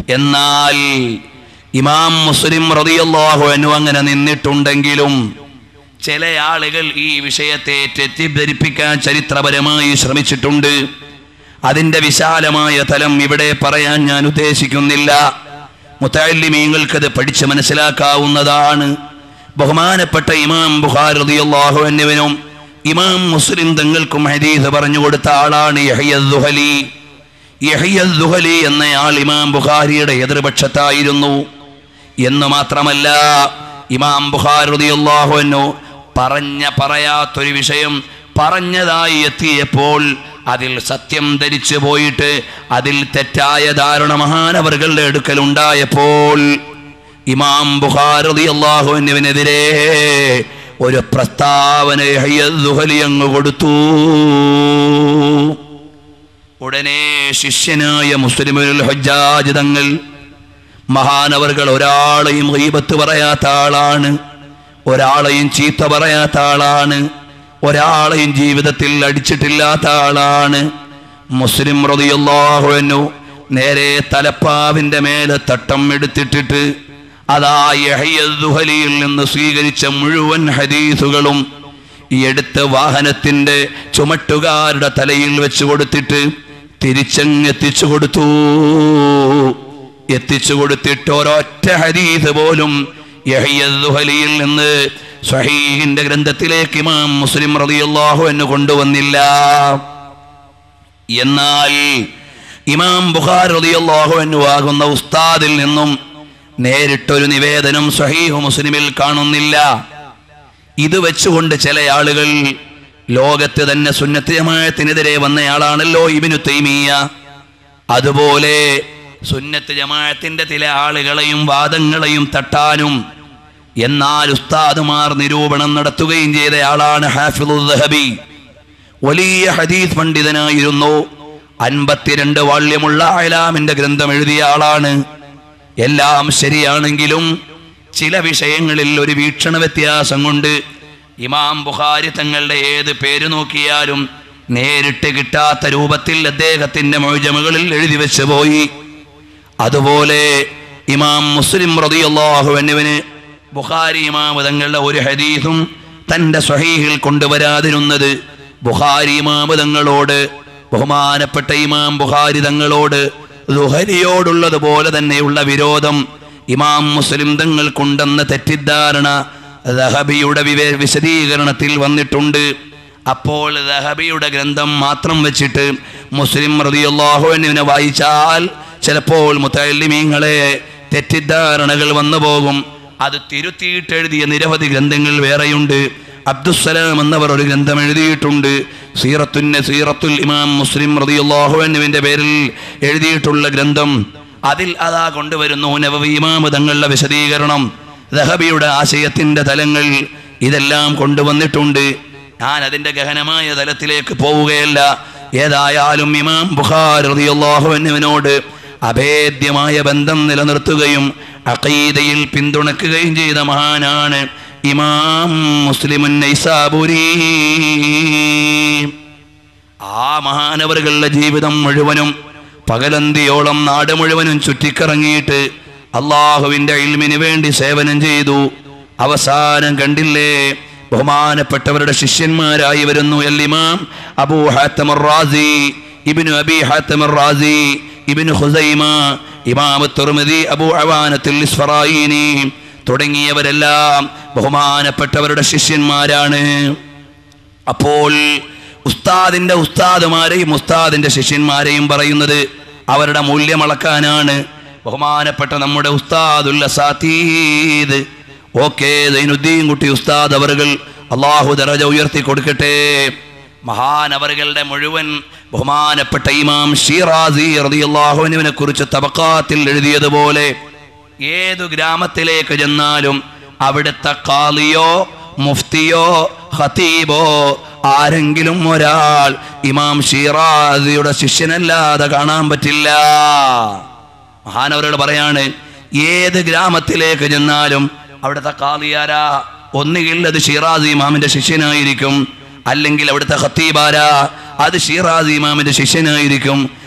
എന്നാൽ ഇമാം മുസ്ലിം റളിയല്ലാഹു അൻഹു അങ്ങനെ നിന്നിട്ടുണ്ടെങ്കിലും ചില ആളുകൾ ഈ വിഷയത്തെ തെറ്റിദ്ധരിപ്പിക്കാൻ ചരിത്രപരമായി ശ്രമിച്ചിട്ടുണ്ട് അതിന്റെ വിശാലമായ തലം ഇവിടെ പറയാൻ ഞാൻ ഉദ്ദേശിക്കുന്നില്ല മുത്തല്ലിമീങ്ങൾക്കത് പഠിച്ച് മനസ്സിലാക്കാവുന്നതാണ് ബഹുമാനപ്പെട്ട ഇമാം ബുഖാർ റളിയല്ലാഹു അൻഹുവിനും ഇമാം മുസ്ലിം തങ്ങൾക്കും ഹദീസ് പറഞ്ഞു കൊടുത്ത ആളാണ് യഹ്യ ദുഹലി യഹ്യ ദുഹലി എന്നയാൾ ഇമാം ബുഖാരിയുടെ എതിർപക്ഷത്തായിരുന്നു എന്ന് മാത്രമല്ല ഇമാം ബുഖാർ റളിയല്ലാഹു അൻഹു പറഞ്ഞ പറയാത്തൊരു വിഷയം പറഞ്ഞതായി എത്തിയപ്പോൾ അതിൽ സത്യം ധരിച്ചു പോയിട്ട് അതിൽ തെറ്റായ ധാരണ മഹാനവറുകളുടെ അടുക്കൽ ഉണ്ടായപ്പോൾ ഇമാം ബുഖാർ റളിയല്ലാഹു അൻഹുവിനെതിരെ ഒരു പ്രസ്താവന യഹ്യ ദുഹലി അങ്ങ് കൊടുത്തു ഉടനെ ശിഷ്യനായ മുസ്ലിമുൽ ഹജ്ജാജ് തങ്ങൾ മഹാനവറുകൾ ഒരാളെയും ഗീബത്ത് പറയാത്ത ആളാണ് ഒരാളെയും ചീത്ത പറയാത്ത ആളാണ് ഒരാളെയും ജീവിതത്തിൽ അടിച്ചിട്ടില്ലാത്ത ആളാണ് മുസ്ലിം റളിയല്ലാഹു അൻഹു നേരെ തലപ്പാവിന്റെ മേലെ തട്ടം എടുത്തിട്ടിട്ട് അതാ യഹ്യ ദുഹലിയിൽ നിന്ന് സ്വീകരിച്ച മുഴുവൻ ഹദീസുകളും ഈ എടുത്ത വാഹനത്തിന്റെ ചുമട്ടുകാരുടെ തലയിൽ വെച്ച് കൊടുത്തിട്ട് തിരിച്ചങ്ങ് എത്തിച്ചു കൊടുത്തു എത്തിച്ചു കൊടുത്തിട്ട് ഒരൊറ്റ ഹദീസ് പോലും യഹ്യ ദുഹലിയിൽ നിന്ന് സ്വഹീഹിന്റെ ഗ്രന്ഥത്തിലേക്ക് ഇമാം മുസ്ലിം റളിയല്ലാഹു എന്ന് കൊണ്ടുവന്നില്ല എന്നാൽ ഇമാം ബുഖാർ റളിയല്ലാഹു അൻഹു ആകുന്ന ഉസ്താദിൽ നിന്നും നേരിട്ടൊരു നിവേദനം സ്വഹീഹ് മുസ്ലിമിൽ കാണുന്നില്ല ഇത് വെച്ചുകൊണ്ട് ചില ആളുകൾ ലോകത്ത് തന്നെ സുന്നത്ത് ജമാഅത്തിനെതിരെ വന്നയാളാണല്ലോ ഇബിനു തൈമിയ അതുപോലെ സുന്നത്ത് ജമാഅത്തിന്റെ ചില ആളുകളെയും വാദങ്ങളെയും തട്ടാനും എന്നാൽ ഉസ്താദുമാർ നിരൂപണം നടത്തുകയും ചെയ്ത ആളാണ് ഹാഫിദുദ്ദഹബി വലിയ ഹദീസ് പണ്ഡിതനായിരുന്നു അൻപത്തിരണ്ട് വാള്യമുള്ള അയലാമിന്റെ ഗ്രന്ഥം എഴുതിയ ആളാണ് എല്ലാം ശരിയാണെങ്കിലും ചില വിഷയങ്ങളിൽ ഒരു വീക്ഷണ വ്യത്യാസം കൊണ്ട് ഇമാം ബുഖാരി തങ്ങളുടെ ഏത് പേര് നോക്കിയാലും നേരിട്ട് കിട്ടാത്ത രൂപത്തിൽ അദ്ദേഹത്തിന്റെ മൊഴിജമകളിൽ എഴുതി വെച്ചു പോയി അതുപോലെ ഇമാം മുസ്ലിം റളിയല്ലാഹു അൻഹുവിന് ബുഖാരി ഇമാം തങ്ങളുടെ ഒരു ഹദീസും തന്റെ സ്വഹീഹിൽ കൊണ്ടുവരാതിരുന്നത് ബുഖാരി ഇമാം തങ്ങളോട് ബഹുമാനപ്പെട്ട ഇമാം ബുഖാരി തങ്ങളോട് ലുഹരിയോടുള്ളതുപോലെ തന്നെയുള്ള വിരോധം ഇമാം മുസ്ലിം തങ്ങൾക്കുണ്ടെന്ന തെറ്റിദ്ധാരണ ദഹബിയുടെ വിവേ വിശദീകരണത്തിൽ വന്നിട്ടുണ്ട് അപ്പോൾ ദഹബിയുടെ ഗ്രന്ഥം മാത്രം വെച്ചിട്ട് മുസ്ലിം റളിയല്ലാഹുവിനെ വായിച്ചാൽ ചിലപ്പോൾ മുത്തല്ലിമീങ്ങളെ തെറ്റിദ്ധാരണകൾ വന്നു പോകും അത് തിരുത്തിയിട്ട് എഴുതിയ നിരവധി ഗ്രന്ഥങ്ങൾ വേറെയുണ്ട് അബ്ദുസ്സലാം എന്നവർ ഒരു ഗ്രന്ഥം എഴുതിയിട്ടുണ്ട് സീറത്തുന്ന സീറത്തുൽ ഇമാം മുസ്ലിം റളിയല്ലാഹുവിന്റെ പേരിൽ എഴുതിയിട്ടുള്ള ഗ്രന്ഥം അതിൽ അതാ കൊണ്ടുവരുന്നു നവവി ഇമാം തങ്ങളുടെ വിശദീകരണം ദഹബിയുടെ ആശയത്തിന്റെ തലങ്ങൾ ഇതെല്ലാം കൊണ്ടുവന്നിട്ടുണ്ട് ഞാൻ അതിന്റെ ഗഹനമായ തലത്തിലേക്ക് പോവുകയല്ല ഏതായാലും ഇമാം ബുഖാർ റളിയല്ലാഹുവിനോട് അഭേദ്യമായ ബന്ധം നിലനിർത്തുകയും അഖീദയിൽ പിന്തുണക്കുകയും ചെയ്ത മഹാനാണ് ഇമാം മുസ്ലിമുൻ നൈസാബുരി ആ മഹാനവറുകളുടെ ജീവിതം മുഴുവനും പകലന്തിയോളം നാട് മുഴുവനും ചുറ്റിക്കറങ്ങിയിട്ട് അള്ളാഹുവിന്റെ ഇൽമിന് വേണ്ടി സേവനം ചെയ്തു അവസാനം കണ്ടില്ലേ ബഹുമാനപ്പെട്ടവരുടെ ശിഷ്യന്മാരായി വരുന്നു എല്ലിമാം അബൂ ഹാത്തമർ റാസി ഇബ്നു അബി ഹാത്തമർ റാസി ഇബ്നു ഖുസൈമ ഇമാം തുർമിദി അബൂ അവാനത്തുൽ ഇസ്ഫറായിനി തുടങ്ങിയവരെല്ലാം ബഹുമാനപ്പെട്ടവരുടെ ശിഷ്യന്മാരാണ് അപ്പോൾ ഉസ്താദിന്റെ ഉസ്താദുമാരെയും ഉസ്താദിന്റെ ശിഷ്യന്മാരെയും പറയുന്നത് അവരുടെ മൂല്യം അളക്കാനാണ് ബഹുമാനപ്പെട്ട നമ്മുടെ ഉസ്താദുല്ല സാത്തീദ് ഓക്കെ ദൈനുദ്ദീൻ കുട്ടി ഉസ്താദ് അവറുകൾ അള്ളാഹു ദറജ ഉയർത്തി കൊടുക്കട്ടെ മഹാനവറുകളുടെ മുഴുവൻ ബഹുമാനപ്പെട്ട ഇമാം ഷീറാസി റളിയല്ലാഹുവിനെ കുറിച്ച് തബക്കാത്തിൽ എഴുതിയതുപോലെ ഏതു ഗ്രാമത്തിലേക്ക് ചെന്നാലും അവിടുത്തെ കാളിയോ മുഫ്തിയോ ഖതീബോ ആരെങ്കിലും ഒരാൾ ഇമാം ഷീറാസിയുടെ ശിഷ്യനല്ലാതെ കാണാൻ പറ്റില്ല മഹാനവരോട് പറയാണ് ഏത് ഗ്രാമത്തിലേക്ക് ചെന്നാലും അവിടുത്തെ കാളിയാരാ ഒന്നുകിൽ അത് ഷീറാസ് ഇമാമിന്റെ ശിഷ്യനായിരിക്കും അല്ലെങ്കിൽ അവിടുത്തെ ഖത്തീബാര അത് ഷീറാസ് ഇമാമിന്റെ ശിഷ്യനായിരിക്കും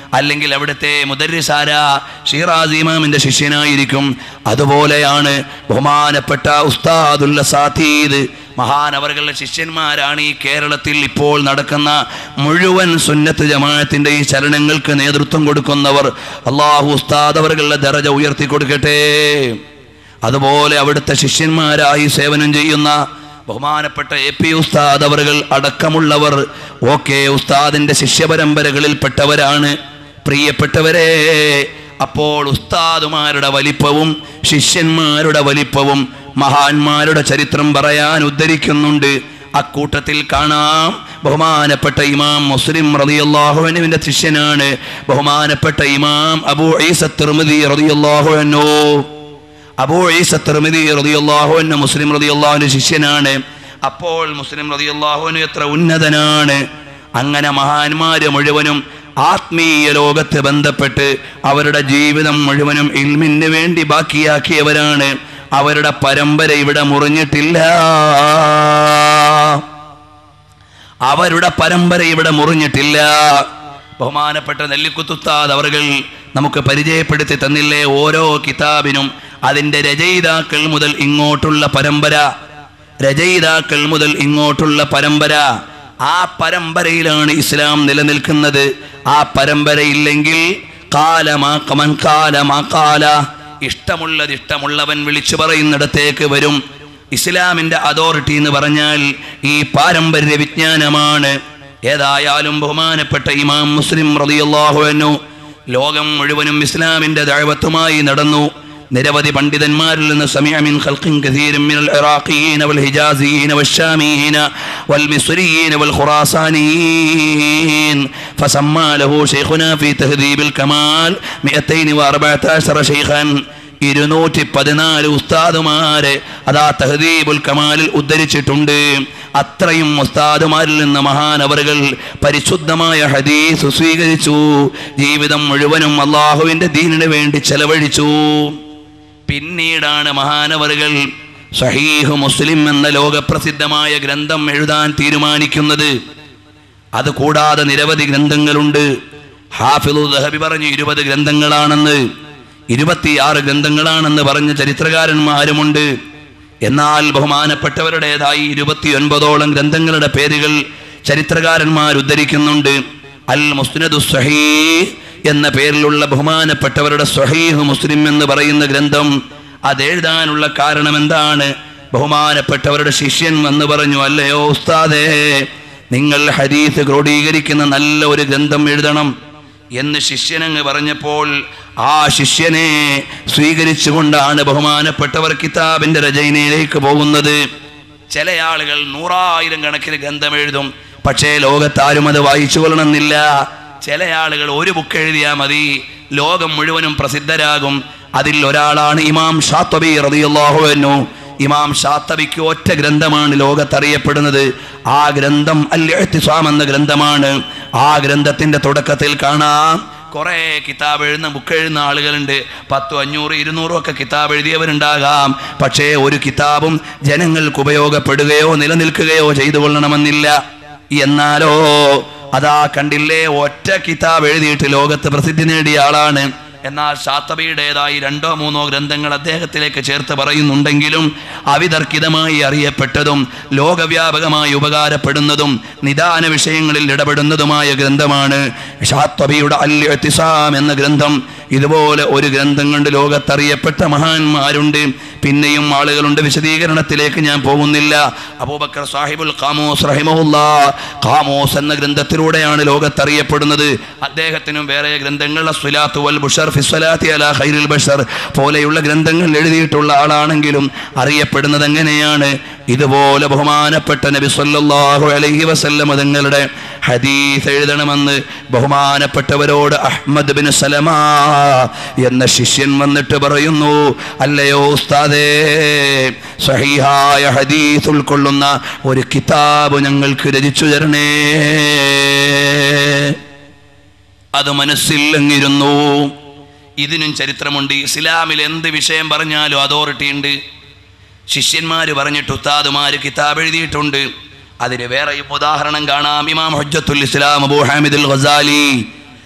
അല്ലെങ്കിൽ അവിടുത്തെ മുദരിസാര ഷീറാസ് ഇമാമിന്റെ ശിഷ്യനായിരിക്കും അതുപോലെയാണ് ബഹുമാനപ്പെട്ട ഉസ്താദുല്ല സാത്തീദ് മഹാനവറുകളുടെ ശിഷ്യന്മാരാണ് ഈ കേരളത്തിൽ ഇപ്പോൾ നടക്കുന്ന മുഴുവൻ സുന്നത്ത് ജമാഅത്തിന്റെ ഈ ചലനങ്ങൾക്ക് നേതൃത്വം കൊടുക്കുന്നവർ അള്ളാഹു ഉസ്താദ് അവറുകളുടെ ദറജ ഉയർത്തി കൊടുക്കട്ടെ അതുപോലെ അവിടുത്തെ ശിഷ്യന്മാരായി സേവനം ചെയ്യുന്ന ബഹുമാനപ്പെട്ട എ പി ഉസ്താദ് അവറുകൾ അടക്കമുള്ളവർ ഓക്കെ ഉസ്താദിന്റെ ശിഷ്യപരമ്പരകളിൽപ്പെട്ടവരാണ് പ്രിയപ്പെട്ടവരെ അപ്പോൾ ഉസ്താദുമാരുടെ വലിപ്പവും ശിഷ്യന്മാരുടെ വലിപ്പവും മഹാന്മാരുടെ ചരിത്രം പറയാൻ ഉദ്ധരിക്കുന്നുണ്ട് അക്കൂട്ടത്തിൽ കാണാം ബഹുമാനപ്പെട്ട ഇമാം മുസ്ലിം റളിയല്ലാഹുവിന്റെ ശിഷ്യനാണ് ബഹുമാനപ്പെട്ട ഇമാം അബൂ ഈസ തിർമിദി റളിയല്ലാഹു അൻഹു അബൂ ഈസ തിർമിദി റളിയല്ലാഹു അൻഹു മുസ്ലിം റളിയല്ലാഹുവിന്റെ ശിഷ്യനാണ് അപ്പോൾ മുസ്ലിം റളിയല്ലാഹു അൻഹു എത്ര ഉന്നതനാണ് അങ്ങനെ മഹാന്മാര് മുഴുവനും ആത്മീയ ലോകത്ത് ബന്ധപ്പെട്ട് അവരുടെ ജീവിതം മുഴുവനും ഇൽമിന് വേണ്ടി ബാക്കിയാക്കിയവരാണ് അവരുടെ പരമ്പര ഇവിടെ മുറിഞ്ഞിട്ടില്ല അവരുടെ പരമ്പര ഇവിടെ മുറിഞ്ഞിട്ടില്ല ബഹുമാനപ്പെട്ട നെല്ലിക്കുത്തുത്താദ് അവറുകൾ നമുക്ക് പരിചയപ്പെടുത്തി തന്നില്ലേ ഓരോ കിതാബിനും അതിൻ്റെ രചയിതാക്കൾ മുതൽ ഇങ്ങോട്ടുള്ള പരമ്പര രചയിതാക്കൾ മുതൽ ഇങ്ങോട്ടുള്ള പരമ്പര ആ പരമ്പരയിലാണ് ഇസ്ലാം നിലനിൽക്കുന്നത് ആ പരമ്പരയില്ലെങ്കിൽ കാലമാ കമൻ കാലമാ കാല ഇഷ്ടമുള്ളത് ഇഷ്ടമുള്ളവൻ വിളിച്ചു പറയുന്നിടത്തേക്ക് വരും ഇസ്ലാമിന്റെ അതോറിറ്റി എന്ന് പറഞ്ഞാൽ ഈ പാരമ്പര്യ വിജ്ഞാനമാണ് ഏതായാലും ബഹുമാനപ്പെട്ട ഇമാം മുസ്ലിം റളിയല്ലാഹു അൻഹു ലോകം മുഴുവനും ഇസ്ലാമിന്റെ ദഅവത്തുമായി നടന്നു നിരവധി പണ്ഡിതന്മാരിൽ നിന്ന് സമീഅ മിൻ ഖൽഖിൻ കസീരിൻ മിനൽ ഇറാഖിയീന വൽ ഹിജാസിയീന വശാമിയീന വൽ മിസ്രിയീന വൽ ഖുറാസാനിയീൻ ഫസമ്മാ ലഹു ശൈഖുനാ ഫീ തഹ്ദീബിൽ കമാൽ 214 ശൈഖൻ ഇരുന്നൂറ്റി പതിനാല് ഉസ്താദുമാരെ അതാ തഹദീബുൽ കമാലിൽ ഉദ്ധരിച്ചിട്ടുണ്ട് അത്രയും ഉസ്താദുമാരിൽ നിന്ന് മഹാനവറുകൾ പരിശുദ്ധമായ ഹദീസ് സ്വീകരിച്ചു ജീവിതം മുഴുവനും അള്ളാഹുവിന്റെ ദീനിന് വേണ്ടി ചെലവഴിച്ചു പിന്നീടാണ് മഹാനവറുകൾ സഹീഹ് മുസ്ലിം എന്ന ലോകപ്രസിദ്ധമായ ഗ്രന്ഥം എഴുതാൻ തീരുമാനിക്കുന്നത് അത് കൂടാതെ നിരവധി ഗ്രന്ഥങ്ങളുണ്ട് ഹാഫിദു ദഹബി പറഞ്ഞു ഇരുപത് ഗ്രന്ഥങ്ങളാണെന്ന് ഇരുപത്തിയാറ് ഗ്രന്ഥങ്ങളാണെന്ന് പറഞ്ഞ ചരിത്രകാരന്മാരുമുണ്ട് എന്നാൽ ബഹുമാനപ്പെട്ടവരുടേതായി ഇരുപത്തിയൊൻപതോളം ഗ്രന്ഥങ്ങളുടെ പേരുകൾ ചരിത്രകാരന്മാർ ഉദ്ധരിക്കുന്നുണ്ട് അൽ മുസ്നദു സഹീ എന്ന പേരിലുള്ള ബഹുമാനപ്പെട്ടവരുടെ സഹീഹ് മുസ്ലിം എന്ന് പറയുന്ന ഗ്രന്ഥം അതെഴുതാനുള്ള കാരണം എന്താണ് ബഹുമാനപ്പെട്ടവരുടെ ശിഷ്യൻ എന്ന് പറഞ്ഞു അല്ലയോ ഉസ്താദേ നിങ്ങൾ ഹദീസ് ക്രോഡീകരിക്കുന്ന നല്ല ഒരു ഗ്രന്ഥം എഴുതണം എന്ന് ശിഷ്യനങ്ങ് പറഞ്ഞപ്പോൾ ആ ശിഷ്യനെ സ്വീകരിച്ചുകൊണ്ടാണ് ബഹുമാനപ്പെട്ടവർ കിതാബിന്റെ രചനയിലേക്ക് പോകുന്നത് ചില ആളുകൾ നൂറായിരം കണക്കിന് ഗ്രന്ഥം എഴുതും പക്ഷേ ലോകത്താരും അത് വായിച്ചു കൊള്ളണമെന്നില്ല ചില ആളുകൾ ഒരു ബുക്ക് എഴുതിയാൽ മതി ലോകം മുഴുവനും പ്രസിദ്ധരാകും അതിൽ ഒരാളാണ് ഇമാം ഷാത്തബി റളിയല്ലാഹു അൻഹു ഇമാം ഷാത്തബിക്ക് ഒറ്റ ഗ്രന്ഥമാണ് ലോകത്തറിയപ്പെടുന്നത് ആ ഗ്രന്ഥം അൽ ഇഹ്തിസാം എന്ന ഗ്രന്ഥമാണ് ആ ഗ്രന്ഥത്തിന്റെ തുടക്കത്തിൽ കാണാം കുറേ കിതാബ് എഴുതുന്ന ബുക്ക് എഴുതുന്ന ആളുകളുണ്ട് പത്തും അഞ്ഞൂറ് ഇരുന്നൂറും ഒക്കെ കിതാബ് എഴുതിയവരുണ്ടാകാം പക്ഷേ ഒരു കിതാബും ജനങ്ങൾക്ക് ഉപയോഗപ്പെടുകയോ നിലനിൽക്കുകയോ ചെയ്തു കൊള്ളണമെന്നില്ല എന്നാലോ അതാ കണ്ടില്ലേ ഒറ്റ കിതാബ് എഴുതിയിട്ട് ലോകത്ത് പ്രസിദ്ധി നേടിയ ആളാണ് എന്നാൽ ഷാത്തബിയുടേതായി രണ്ടോ മൂന്നോ ഗ്രന്ഥങ്ങൾ അദ്ദേഹത്തിലേക്ക് ചേർത്ത് പറയുന്നുണ്ടെങ്കിലും അവിതർക്കിതമായി അറിയപ്പെട്ടതും ലോകവ്യാപകമായി ഉപകാരപ്പെടുന്നതും നിദാന വിഷയങ്ങളിൽ ഇടപെടുന്നതുമായ ഗ്രന്ഥമാണ് ഷാത്തബിയുടെ അൽ എത്തിസാം എന്ന ഗ്രന്ഥം ഇതുപോലെ ഒരു ഗ്രന്ഥം കൊണ്ട് ലോകത്തറിയപ്പെട്ട മഹാന്മാരുണ്ട് പിന്നെയും ആളുകളുണ്ട് വിശദീകരണത്തിലേക്ക് ഞാൻ പോകുന്നില്ല അബൂബക്കർ സാഹിബുൽ ഖാമോസ് റഹിമഹുല്ല ഖാമോസ് എന്ന ഗ്രന്ഥത്തിലൂടെയാണ് ലോകത്തറിയപ്പെടുന്നത് അദ്ദേഹത്തിനും വേറെ ഗ്രന്ഥങ്ങൾ അസ്വലാത്ത് വൽ ബുഷർ ഫിസ്വലാത്തി അല ഖൈറുൽ ബഷർ പോലെയുള്ള ഗ്രന്ഥങ്ങൾ എഴുതിയിട്ടുള്ള ആളാണെങ്കിലും അറിയപ്പെടുന്നത് എങ്ങനെയാണ് ഇതുപോലെ ബഹുമാനപ്പെട്ട നബി സല്ലല്ലാഹു അലൈഹി വസല്ലം തങ്ങളുടെ ഹദീസ് എഴുതണമെന്ന് ബഹുമാനപ്പെട്ടവരോട് അഹ്മദ് ബിൻ സലമ എന്ന ശിഷ്യൻ വന്നിട്ട് പറയുന്നു അല്ലയോ ഉസ്താദേ സഹീഹായ ഹദീസ് ഉൾക്കൊള്ളുന്ന ഒരു കിതാബ് ഞങ്ങൾക്ക് രചിച്ചു തരണേ അത് മനസ്സില്ലെങ്ങിരുന്നു ഇതിനും ചരിത്രമുണ്ട് ഇസ്ലാമിൽ എന്ത് വിഷയം പറഞ്ഞാലും അതോറിറ്റി ഉണ്ട് ശിഷ്യന്മാർ പറഞ്ഞിട്ട് ഉസ്താദുമാര് കിതാബ് എഴുതിയിട്ടുണ്ട് അതിന് വേറെയും ഉദാഹരണം കാണാം ഇമാം ഹജ്ജത്തുൽ ഇസ്ലാം അബൂ ഹാമിദുൽ ഖസാലി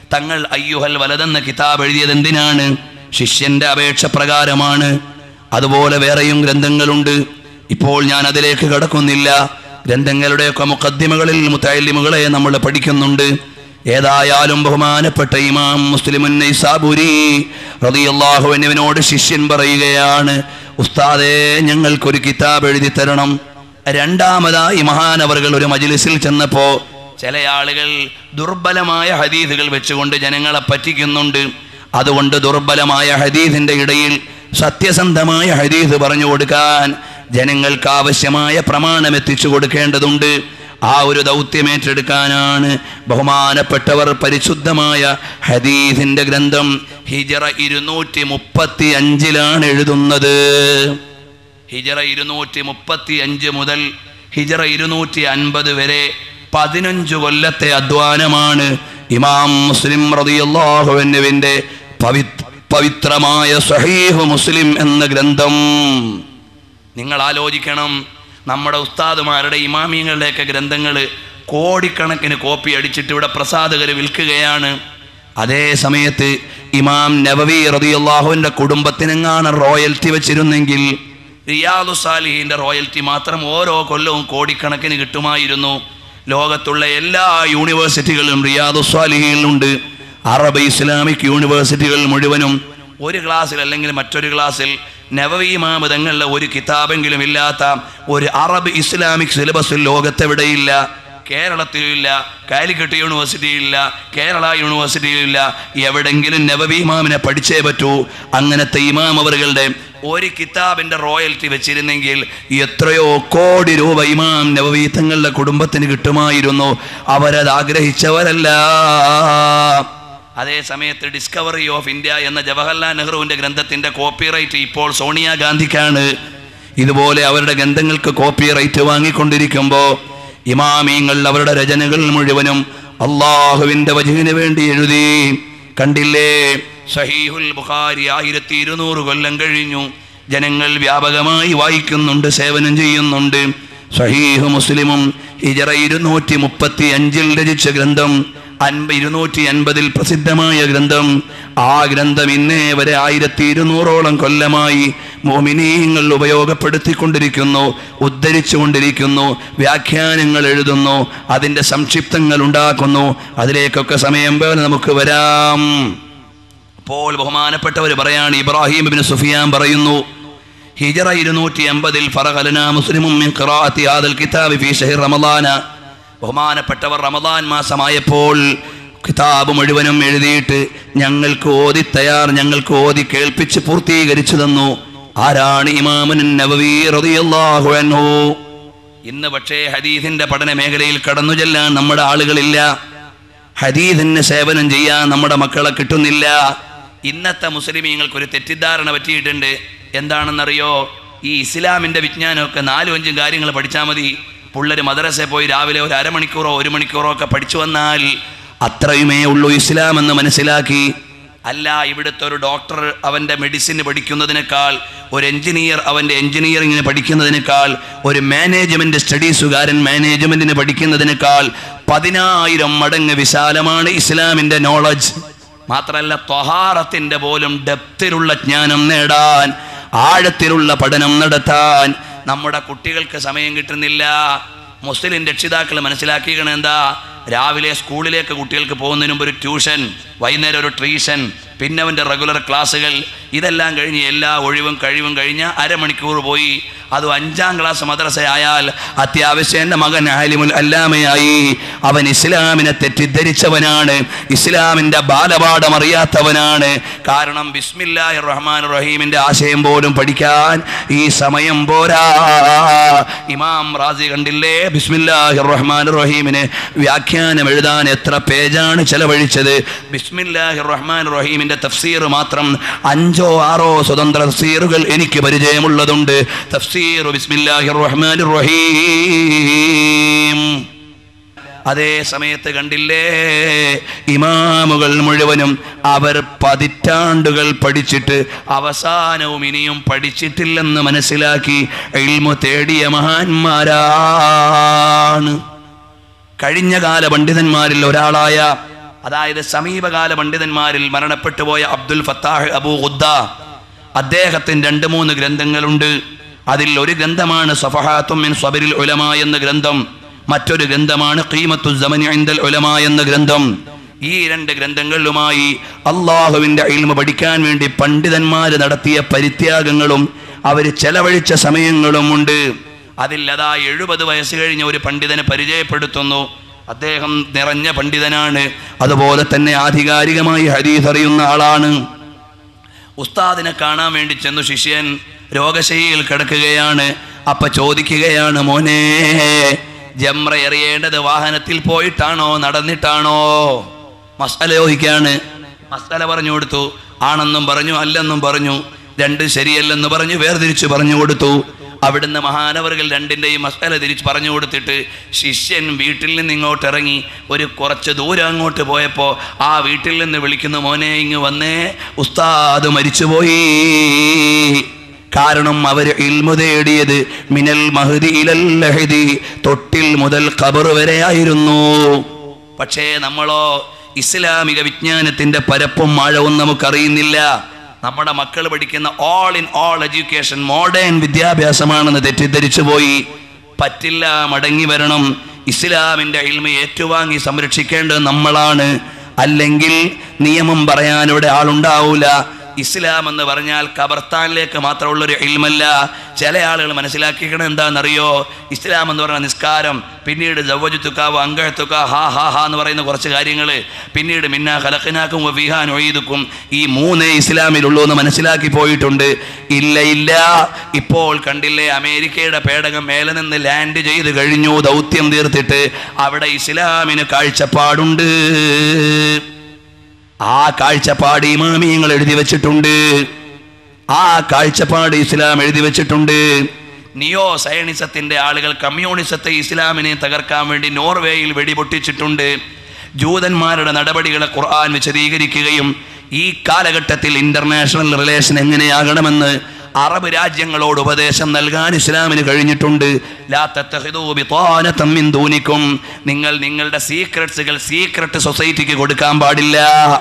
തങ്ങൾ അയ്യുഹൽ വലതെന്ന കിതാബ് എഴുതിയത് എന്തിനാണ് ശിഷ്യന്റെ അപേക്ഷ പ്രകാരമാണ് അതുപോലെ വേറെയും ഗ്രന്ഥങ്ങളുണ്ട് ഇപ്പോൾ ഞാൻ അതിലേക്ക് കടക്കുന്നില്ല ഗ്രന്ഥങ്ങളുടെയൊക്കെ മുഖദ്ദിമകളിൽ മുത്തല്ലിമുകളെ നമ്മൾ പഠിക്കുന്നുണ്ട് ഏതായാലും ബഹുമാനപ്പെട്ട ഇമാം മുസ്ലിമുൻ നൈസാബുരി റളിയല്ലാഹു അൻഹുവിനോട് ശിഷ്യൻ പറയുകയാണ് ഉസ്താദേ ഞങ്ങൾക്കൊരു കിതാബ് എഴുതി തരണം രണ്ടാമതായി മഹാനവറുകൾ ഒരു മജ്ലിസിൽ ചെന്നപ്പോ ചില ആളുകൾ ദുർബലമായ ഹദീദുകൾ വെച്ചുകൊണ്ട് ജനങ്ങളെ പറ്റിക്കുന്നുണ്ട് അതുകൊണ്ട് ദുർബലമായ ഹദീദിന്റെ ഇടയിൽ സത്യസന്ധമായ ഹദീദ് പറഞ്ഞു കൊടുക്കാൻ ജനങ്ങൾക്ക് ആവശ്യമായ പ്രമാണം എത്തിച്ചു കൊടുക്കേണ്ടതുണ്ട് ആ ഒരു ദൗത്യം ഏറ്റെടുക്കാനാണ് ബഹുമാനപ്പെട്ടവർ പരിശുദ്ധമായ ഹദീദിന്റെ ഗ്രന്ഥം ഹിജറ ഇരുന്നൂറ്റി മുപ്പത്തി അഞ്ചിലാണ് എഴുതുന്നത് ഹിജറ ഇരുന്നൂറ്റി മുപ്പത്തി അഞ്ച് മുതൽ ഹിജറ ഇരുന്നൂറ്റി അൻപത് വരെ പതിനഞ്ചു കൊല്ലത്തെ അധ്വാനമാണ് ഇമാം മുസ്ലിം റളിയല്ലാഹുവിന്റെ പവിത്രമായ സഹീഹ് മുസ്ലിം എന്ന ഗ്രന്ഥം നിങ്ങൾ ആലോചിക്കണം നമ്മുടെ ഉസ്താദുമാരുടെ ഇമാമിയങ്ങളുടെയൊക്കെ ഗ്രന്ഥങ്ങൾ കോടിക്കണക്കിന് കോപ്പി അടിച്ചിട്ട് ഇവിടെ പ്രസാദകർ വിൽക്കുകയാണ് അതേ സമയത്ത് ഇമാം നബവി റതിയല്ലാഹുവിൻ്റെ കുടുംബത്തിനെങ്ങാണ് റോയൽറ്റി വെച്ചിരുന്നെങ്കിൽ റിയാദു സാലിഹിന്റെ റോയൽറ്റി മാത്രം ഓരോ കൊല്ലവും കോടിക്കണക്കിന് കിട്ടുമായിരുന്നു ലോകത്തുള്ള എല്ലാ യൂണിവേഴ്സിറ്റികളിലും റിയാദു സാലിഹിയിലുണ്ട് അറബ് ഇസ്ലാമിക് യൂണിവേഴ്സിറ്റികൾ മുഴുവനും ഒരു ക്ലാസ്സിൽ അല്ലെങ്കിൽ മറ്റൊരു ക്ലാസ്സിൽ നവവി മാമതങ്ങളിലെ ഒരു കിതാബെങ്കിലും ഇല്ലാത്ത ഒരു അറബ് ഇസ്ലാമിക് സിലബസിൽ ലോകത്തെവിടെയില്ല കേരളത്തിലില്ല കാലിക്കട്ട് യൂണിവേഴ്സിറ്റിയിലില്ല കേരള യൂണിവേഴ്സിറ്റിയിലില്ല എവിടെങ്കിലും നവവി ഇമാമിനെ പഠിച്ചേ പറ്റൂ അങ്ങനത്തെ ഇമാം അവറുകളുടെ ഒരു കിതാബിന്റെ റോയൽറ്റി വെച്ചിരുന്നെങ്കിൽ എത്രയോ കോടി രൂപ ഇമാം നവവി തങ്ങളുടെ കുടുംബത്തിന് കിട്ടുമായിരുന്നു അവരത് ആഗ്രഹിച്ചവരല്ല അതേ സമയത്ത് ഡിസ്കവറി ഓഫ് ഇന്ത്യ എന്ന ജവഹർലാൽ നെഹ്റുവിന്റെ ഗ്രന്ഥത്തിന്റെ കോപ്പിറൈറ്റ് ഇപ്പോൾ സോണിയാഗാന്ധിക്കാണ് ഇതുപോലെ അവരുടെ ഗ്രന്ഥങ്ങൾക്ക് കോപ്പിറൈറ്റ് വാങ്ങിക്കൊണ്ടിരിക്കുമ്പോൾ ഇമാമീങ്ങൾ അവരുടെ രചനകൾ മുഴുവനും അള്ളാഹുവിന്റെ വജുവിന് വേണ്ടി എഴുതി കണ്ടില്ലേ സഹീഹുൽ ബുഖാരി ആയിരത്തി ഇരുന്നൂറ് കൊല്ലം കഴിഞ്ഞു ജനങ്ങൾ വ്യാപകമായി വായിക്കുന്നുണ്ട് സേവനം ചെയ്യുന്നുണ്ട് സഹീഹ് മുസ്ലിമും ഹിജറ ഇരുന്നൂറ്റി മുപ്പത്തി അഞ്ചിൽ രചിച്ച ഗ്രന്ഥം അൻപ ഇരുന്നൂറ്റി അൻപതിൽ പ്രസിദ്ധമായ ഗ്രന്ഥം ആ ഗ്രന്ഥം ഇന്നേ വരെ ആയിരത്തി ഇരുന്നൂറോളം കൊല്ലമായി മോമിനീയങ്ങൾ ഉപയോഗപ്പെടുത്തിക്കൊണ്ടിരിക്കുന്നു ഉദ്ധരിച്ചുകൊണ്ടിരിക്കുന്നു വ്യാഖ്യാനങ്ങൾ എഴുതുന്നു അതിൻ്റെ സംക്ഷിപ്തങ്ങൾ ഉണ്ടാക്കുന്നു അതിലേക്കൊക്കെ സമയം പോലെ നമുക്ക് വരാം അപ്പോൾ ബഹുമാനപ്പെട്ടവർ പറയാണ് ഇബ്രാഹിം ബിൻ സുഫിയാൻ പറയുന്നു ഹിജറ ഇരുന്നൂറ്റി എൺപതിൽ ഫറഹലന മുസ്ലിമും മിൻ ഖിറാഅത്തി ഹാദൽ കിതാബി ഫീ ഷഹർ റമദാന ബഹുമാനപ്പെട്ടവർ റമദാൻ മാസമായപ്പോൾ കിതാബ് മുഴുവനും എഴുതിയിട്ട് ഞങ്ങൾക്ക് ഓതി തയ്യാർ ഞങ്ങൾക്ക് ഓതി കേൾപ്പിച്ച് പൂർത്തീകരിച്ചു തന്നു ആരാണ് ഇമാമുൻ നബവി റളിയല്ലാഹു അൻഹു ഇന്ന് പക്ഷേ ഹദീസിന്റെ പഠന മേഖലയിൽ കടന്നു ചെല്ലാൻ നമ്മുടെ ആളുകളില്ല ഹദീദിന് സേവനം ചെയ്യാൻ നമ്മുടെ മക്കളെ കിട്ടുന്നില്ല ഇന്നത്തെ മുസ്ലിമീങ്ങൾക്ക് ഒരു തെറ്റിദ്ധാരണ പറ്റിയിട്ടുണ്ട് എന്താണെന്നറിയോ ഈ ഇസ്ലാമിന്റെ വിജ്ഞാനമൊക്കെ നാലും അഞ്ചും കാര്യങ്ങൾ പഠിച്ചാൽ മതി പിള്ളേർ മദ്രസയിൽ പോയി രാവിലെ ഒരു അരമണിക്കൂറോ ഒരു മണിക്കൂറോ ഒക്കെ പഠിച്ചു വന്നാൽ അത്രയുമേ ഉള്ളൂ ഇസ്ലാം എന്ന് മനസ്സിലാക്കി അല്ല ഇവിടുത്തെ ഒരു ഡോക്ടർ അവൻ്റെ മെഡിസിന് പഠിക്കുന്നതിനേക്കാൾ ഒരു എഞ്ചിനീയർ അവൻ്റെ എഞ്ചിനീയറിങ്ങിന് പഠിക്കുന്നതിനേക്കാൾ ഒരു മാനേജ്മെന്റ് സ്റ്റഡീസുകാരൻ മാനേജ്മെന്റിന് പഠിക്കുന്നതിനേക്കാൾ പതിനായിരം മടങ്ങ് വിശാലമാണ് ഇസ്ലാമിൻ്റെ നോളജ് മാത്രമല്ല ത്വഹാറത്തിൻ്റെ പോലും ഡെപ്തിലുള്ള ജ്ഞാനം നേടാൻ ആഴത്തിലുള്ള പഠനം നടത്താൻ നമ്മുടെ കുട്ടികൾക്ക് സമയം കിട്ടുന്നില്ല മുസ്ലിം രക്ഷിതാക്കൾ മനസ്സിലാക്കിക്കണ എന്താ രാവിലെ സ്കൂളിലേക്ക് കുട്ടികൾക്ക് പോകുന്നതിന് മുമ്പ് ഒരു ട്യൂഷൻ വൈകുന്നേരം ഒരു ട്രീഷൻ പിന്നെ അവൻ്റെ റെഗുലർ ക്ലാസ്സുകൾ ഇതെല്ലാം കഴിഞ്ഞ് എല്ലാ ഒഴിവും കഴിവും കഴിഞ്ഞ് അരമണിക്കൂർ പോയി അത് അഞ്ചാം ക്ലാസ് മദ്രസ ആയാൽ അത്യാവശ്യം എൻ്റെ മകൻ ആലിമുൽ അല്ലാമയായി അവൻ ഇസ്ലാമിനെ തെറ്റിദ്ധരിച്ചവനാണ് ഇസ്ലാമിൻ്റെ ബാലപാഠം അറിയാത്തവനാണ് കാരണം ബിസ്മില്ലാഹി റഹ്മാൻ റഹീമിൻ്റെ ആശയം പോലും പഠിക്കാൻ ഈ സമയം പോരാ ഇമാം റാസി കണ്ടില്ലേ ബിസ്മില്ലാഹി റഹ്മാൻ റഹീമിന് വ്യാഖ്യാനം എഴുതാൻ എത്ര പേജാണ് ചെലവഴിച്ചത് ബിസ്മില്ലാഹി റഹ്മാൻ റഹീമിൻ്റെ തഫ്സീർ മാത്രം അഞ്ചോ ആറോ സ്വതന്ത്ര തഫ്സീറുകൾ എനിക്ക് പരിചയമുള്ളതുണ്ട് തഫ്സീർ ബിസ്മില്ലാഹി റഹ്മാൻ റഹീം അതേ സമയത്ത് കണ്ടില്ലേ ഇമാമുകൾ മുഴുവനും അവർ പതിറ്റാണ്ടുകൾ പഠിച്ചിട്ട് അവസാനവും ഇനിയും പഠിച്ചിട്ടില്ലെന്ന് മനസ്സിലാക്കി ഇൽമു തേടിയ മഹാന്മാരാണ് കഴിഞ്ഞ കാല പണ്ഡിതന്മാരിൽ ഒരാളായ അതായത് സമീപകാല പണ്ഡിതന്മാരിൽ മരണപ്പെട്ടു പോയ അബ്ദുൽ ഫത്താഹ് അബൂ ഖുദ്ദ അദ്ദേഹത്തിന് രണ്ട് മൂന്ന് ഗ്രന്ഥങ്ങളുണ്ട് അതിൽ ഒരു ഗ്രന്ഥമാണ് സഫഹാത്തും മിൻ സ്വബരിൽ ഉലമ എന്ന ഗ്രന്ഥം മറ്റൊരു ഗ്രന്ഥമാണ് ഖീമത്തു സമനി ഇൻദൽ ഉലമ എന്ന ഗ്രന്ഥം ഈ രണ്ട് ഗ്രന്ഥങ്ങളിലുമായി അള്ളാഹുവിൻ്റെ ഇൽമ പഠിക്കാൻ വേണ്ടി പണ്ഡിതന്മാർ നടത്തിയ പരിത്യാഗങ്ങളും അവർ ചെലവഴിച്ച സമയങ്ങളും ഉണ്ട് അതിൽ അതാ എഴുപത് വയസ്സ് കഴിഞ്ഞ ഒരു പണ്ഡിതനെ പരിചയപ്പെടുത്തുന്നു അദ്ദേഹം നിറഞ്ഞ പണ്ഡിതനാണ് അതുപോലെ തന്നെ ആധികാരികമായി ഹരീസ് അറിയുന്ന ആളാണ് ഉസ്താദിനെ കാണാൻ വേണ്ടി ചെന്നു ശിഷ്യൻ രോഗശൈലിയിൽ കിടക്കുകയാണ് അപ്പ ചോദിക്കുകയാണ് മോനെ ജമ്ര എറിയേണ്ടത് വാഹനത്തിൽ പോയിട്ടാണോ നടന്നിട്ടാണോ മസാല ചോദിക്കാണ് മസാല പറഞ്ഞു കൊടുത്തു ആണെന്നും പറഞ്ഞു അല്ലെന്നും പറഞ്ഞു രണ്ട് ശരിയല്ലെന്ന് പറഞ്ഞു വേർതിരിച്ച് പറഞ്ഞു കൊടുത്തു അവിടുന്ന് മഹാനവറുകൾ രണ്ടിൻ്റെയും മസാല തിരിച്ച് പറഞ്ഞു കൊടുത്തിട്ട് ശിഷ്യൻ വീട്ടിൽ നിന്ന് ഇങ്ങോട്ട് ഇറങ്ങി ഒരു കുറച്ച് ദൂരം അങ്ങോട്ട് പോയപ്പോൾ ആ വീട്ടിൽ നിന്ന് വിളിക്കുന്ന മോനെ ഇങ്ങ് വന്നേ ഉസ്താദ് മരിച്ചുപോയി കാരണം അവർ ഇൽമു തേടിയത് മിനൽ മഹദി ഇലൽ ലഹദി തൊട്ടിൽ മുതൽ ഖബർ വരെ ആയിരുന്നു പക്ഷേ നമ്മളോ ഇസ്ലാമിക വിജ്ഞാനത്തിന്റെ പരപ്പും ആഴവും നമുക്കറിയുന്നില്ല നമ്മുടെ മക്കൾ പഠിക്കുന്ന all in all education modern വിദ്യാഭ്യാസമാണെന്ന് തെറ്റിദ്ധരിച്ചു പോയി പറ്റില്ല മടങ്ങി വരണം ഇസ്ലാമിന്റെ ഇൽമ ഏറ്റുവാങ്ങി സംരക്ഷിക്കേണ്ടത് നമ്മളാണ് അല്ലെങ്കിൽ നിയമം പറയാൻ ഇവിടെ ആളുണ്ടാവൂല ഇസ്ലാം എന്ന് പറഞ്ഞാൽ കബർത്താനിലേക്ക് മാത്രമുള്ളൊരു ഇൽമല്ല ചില ആളുകൾ മനസ്സിലാക്കിക്കണം എന്താണെന്നറിയോ ഇസ്ലാം എന്ന് പറഞ്ഞ നിസ്കാരം പിന്നീട് ജവജുത്തുക്കാവ് അങ്കഴത്തുക്ക ഹാ ഹാ ഹാ എന്ന് പറയുന്ന കുറച്ച് കാര്യങ്ങൾ പിന്നീട് മിന്ന ഹലക്കിനാക്കും വിഹാൻ ഒയ്തുക്കും ഈ മൂന്നേ ഇസ്ലാമിലുള്ളൂ എന്ന് മനസ്സിലാക്കി പോയിട്ടുണ്ട് ഇല്ല ഇല്ല ഇപ്പോൾ കണ്ടില്ലേ അമേരിക്കയുടെ പേടകം മേലെ നിന്ന് ലാൻഡ് ചെയ്ത് കഴിഞ്ഞു ദൗത്യം തീർത്തിട്ട് അവിടെ ഇസ്ലാമിന് കാഴ്ചപ്പാടുണ്ട് ആ കാഴ്ചപ്പാട് ഇമാമിയങ്ങൾ എഴുതി വെച്ചിട്ടുണ്ട് ആ കാഴ്ചപ്പാട് ഇസ്ലാം എഴുതി വെച്ചിട്ടുണ്ട് നിയോ സയണിസത്തിന്റെ ആളുകൾ കമ്മ്യൂണിസത്തെ ഇസ്ലാമിനെ തകർക്കാൻ വേണ്ടി നോർവേയിൽ വെടിപൊട്ടിച്ചിട്ടുണ്ട് ജൂതന്മാരുടെ നടപടികളെ ഖുർആൻ വിശദീകരിക്കുകയും ഈ കാലഘട്ടത്തിൽ ഇന്റർനാഷണൽ റിലേഷൻ എങ്ങനെയാകണമെന്ന് അറബ് രാജ്യങ്ങളോട് ഉപദേശം നൽകാൻ ഇസ്ലാമിന് കഴിഞ്ഞിട്ടുണ്ട് ലാ തത്തഖിദൂ ബിതാനതം മിൻ ദൂനിക്കും നിങ്ങൾ നിങ്ങളുടെ സീക്രട്സുകൾ സീക്രട്ട് സൊസൈറ്റിക്ക് കൊടുക്കാൻ പാടില്ല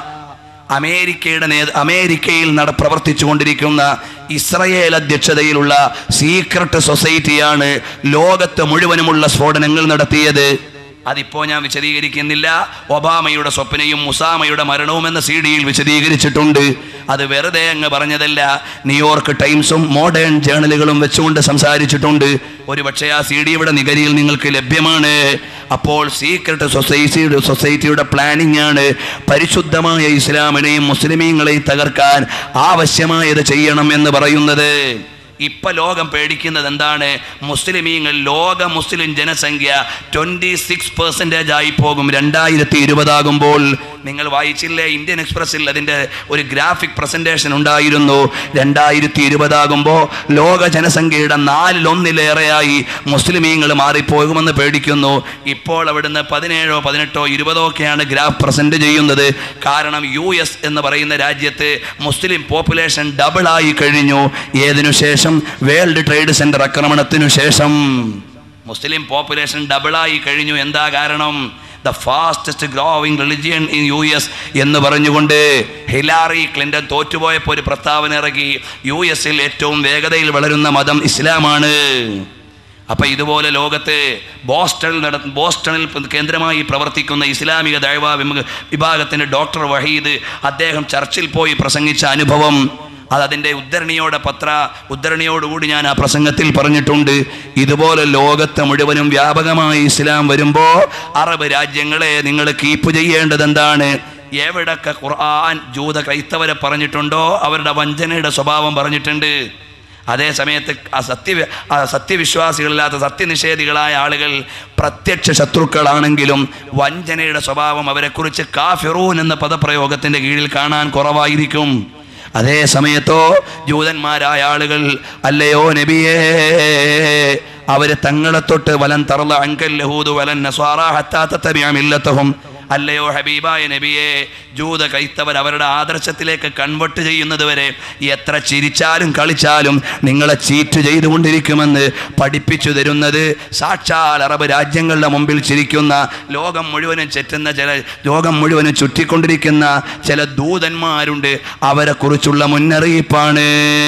അമേരിക്കയുടെ നേ അമേരിക്കയിൽ നട പ്രവർത്തിച്ചു കൊണ്ടിരിക്കുന്ന ഇസ്രയേൽ അധ്യക്ഷതയിലുള്ള സീക്രട്ട് സൊസൈറ്റിയാണ് ലോകത്ത് മുഴുവനുമുള്ള സ്ഫോടനങ്ങൾ നടത്തിയത് അതിപ്പോ ഞാൻ വിശദീകരിക്കുന്നില്ല ഒബാമയുടെ സ്വപ്നയും മുസാമയുടെ മരണവും എന്ന സി ഡിയിൽ വിശദീകരിച്ചിട്ടുണ്ട് അത് വെറുതെ അങ്ങ് പറഞ്ഞതല്ല ന്യൂയോർക്ക് ടൈംസും മോഡേൺ ജേണലുകളും വെച്ചുകൊണ്ട് സംസാരിച്ചിട്ടുണ്ട് ഒരു പക്ഷേ ആ സി ഡിയുടെ നികുതിയിൽ നിങ്ങൾക്ക് ലഭ്യമാണ് അപ്പോൾ സീക്രട്ട് സൊസൈറ്റിയുടെ സൊസൈറ്റിയുടെ പ്ലാനിംഗ് ആണ് പരിശുദ്ധമായ ഇസ്ലാമിനെയും മുസ്ലിമീങ്ങളെയും തകർക്കാൻ ആവശ്യമായത് ചെയ്യണം എന്ന് പറയുന്നത് ഇപ്പൊ ലോകം പേടിക്കുന്നത് എന്താണ് മുസ്ലിമീങ്ങൾ ലോക മുസ്ലിം ജനസംഖ്യ ട്വന്റി സിക്സ് പെർസെൻറ്റേജ് ആയി പോകും രണ്ടായിരത്തി ഇരുപതാകുമ്പോൾ നിങ്ങൾ വായിച്ചില്ലേ ഇന്ത്യൻ എക്സ്പ്രസിൽ അതിൻ്റെ ഒരു ഗ്രാഫിക് പ്രസന്റേഷൻ ഉണ്ടായിരുന്നു രണ്ടായിരത്തി ഇരുപതാകുമ്പോൾ ലോക ജനസംഖ്യയുടെ നാലിലൊന്നിലേറെയായി മുസ്ലിമീങ്ങൾ മാറിപ്പോകുമെന്ന് പേടിക്കുന്നു ഇപ്പോൾ അവിടുന്ന് പതിനേഴോ പതിനെട്ടോ ഇരുപതോ ഒക്കെയാണ് ഗ്രാഫ് പ്രസന്റ് ചെയ്യുന്നത് കാരണം യു എസ് എന്ന് പറയുന്ന രാജ്യത്ത് മുസ്ലിം പോപ്പുലേഷൻ ഡബിളായി കഴിഞ്ഞു ഏതിനു ശേഷം വേൾഡ് ട്രേഡ് സെന്റർ ആക്രമണത്തിനു ശേഷം മുസ്ലിം പോപ്പുലേഷൻ ഡബിളായി കഴിഞ്ഞു എന്താ കാരണം the fastest growing religion in U S എന്ന് പറഞ്ഞുകൊണ്ട് ഹിലാറി ക്ലിൻ്റൺ തോറ്റുപോയപ്പോൾ ഒരു പ്രസ്താവന ഇറക്കി യു എസിൽ ഏറ്റവും വേഗതയിൽ വളരുന്ന മതം ഇസ്ലാമാണ് അപ്പൊ ഇതുപോലെ ലോകത്ത് ബോസ്റ്റണിൽ നട ബോസ്റ്റണിൽ കേന്ദ്രമായി പ്രവർത്തിക്കുന്ന ഇസ്ലാമിക ദൈവ വിഭാഗത്തിന്റെ ഡോക്ടർ വഹീദ് അദ്ദേഹം ചർച്ചിൽ പോയി പ്രസംഗിച്ച അനുഭവം അത് അതിൻ്റെ ഉദ്ധരണിയോടെ പത്ര ഉദ്ധരണിയോടുകൂടി ഞാൻ ആ പ്രസംഗത്തിൽ പറഞ്ഞിട്ടുണ്ട് ഇതുപോലെ ലോകത്ത് മുഴുവനും വ്യാപകമായി ഇസ്ലാം വരുമ്പോൾ അറബ് രാജ്യങ്ങളെ നിങ്ങൾ കീപ്പ് ചെയ്യേണ്ടത് എന്താണ് എവിടൊക്കെ ഖുർആൻ ജൂത ക്രൈസ്തവരെ പറഞ്ഞിട്ടുണ്ടോ അവരുടെ വഞ്ചനയുടെ സ്വഭാവം പറഞ്ഞിട്ടുണ്ട് അതേ സമയത്ത് ആ സത്യ ആ സത്യവിശ്വാസികളില്ലാത്ത സത്യനിഷേധികളായ ആളുകൾ പ്രത്യക്ഷ ശത്രുക്കളാണെങ്കിലും വഞ്ചനയുടെ സ്വഭാവം അവരെക്കുറിച്ച് കാഫിറൂൻ എന്ന പദപ്രയോഗത്തിൻ്റെ കീഴിൽ കാണാൻ കുറവായിരിക്കും അതേ സമയത്തോ ജൂതന്മാരായ ആളുകൾ അല്ലയോ നബിയേ അവര് തങ്ങളെ തൊട്ട് വലൻ തറല അങ്കൽ ലഹൂദ് വലൻ നസ്വാറ ഹത്താ തത്തബിഅ മില്ലത്തഹും അല്ലയോ ഹബീബായ നബിയെ ജൂത ക്രൈസ്തവർ അവരുടെ ആദർശത്തിലേക്ക് കൺവെർട്ട് ചെയ്യുന്നത് വരെ എത്ര ചിരിച്ചാലും കളിച്ചാലും നിങ്ങളെ ചീറ്റ് ചെയ്തുകൊണ്ടിരിക്കുമെന്ന് പഠിപ്പിച്ചു തരുന്നത് സാക്ഷാൽ അറബ് രാജ്യങ്ങളുടെ മുമ്പിൽ ചിരിക്കുന്ന ലോകം മുഴുവനും ചെറ്റുന്ന ചില ലോകം മുഴുവനും ചുറ്റിക്കൊണ്ടിരിക്കുന്ന ചില ദൂതന്മാരുണ്ട് അവരെ കുറിച്ചുള്ള മുന്നറിയിപ്പാണ്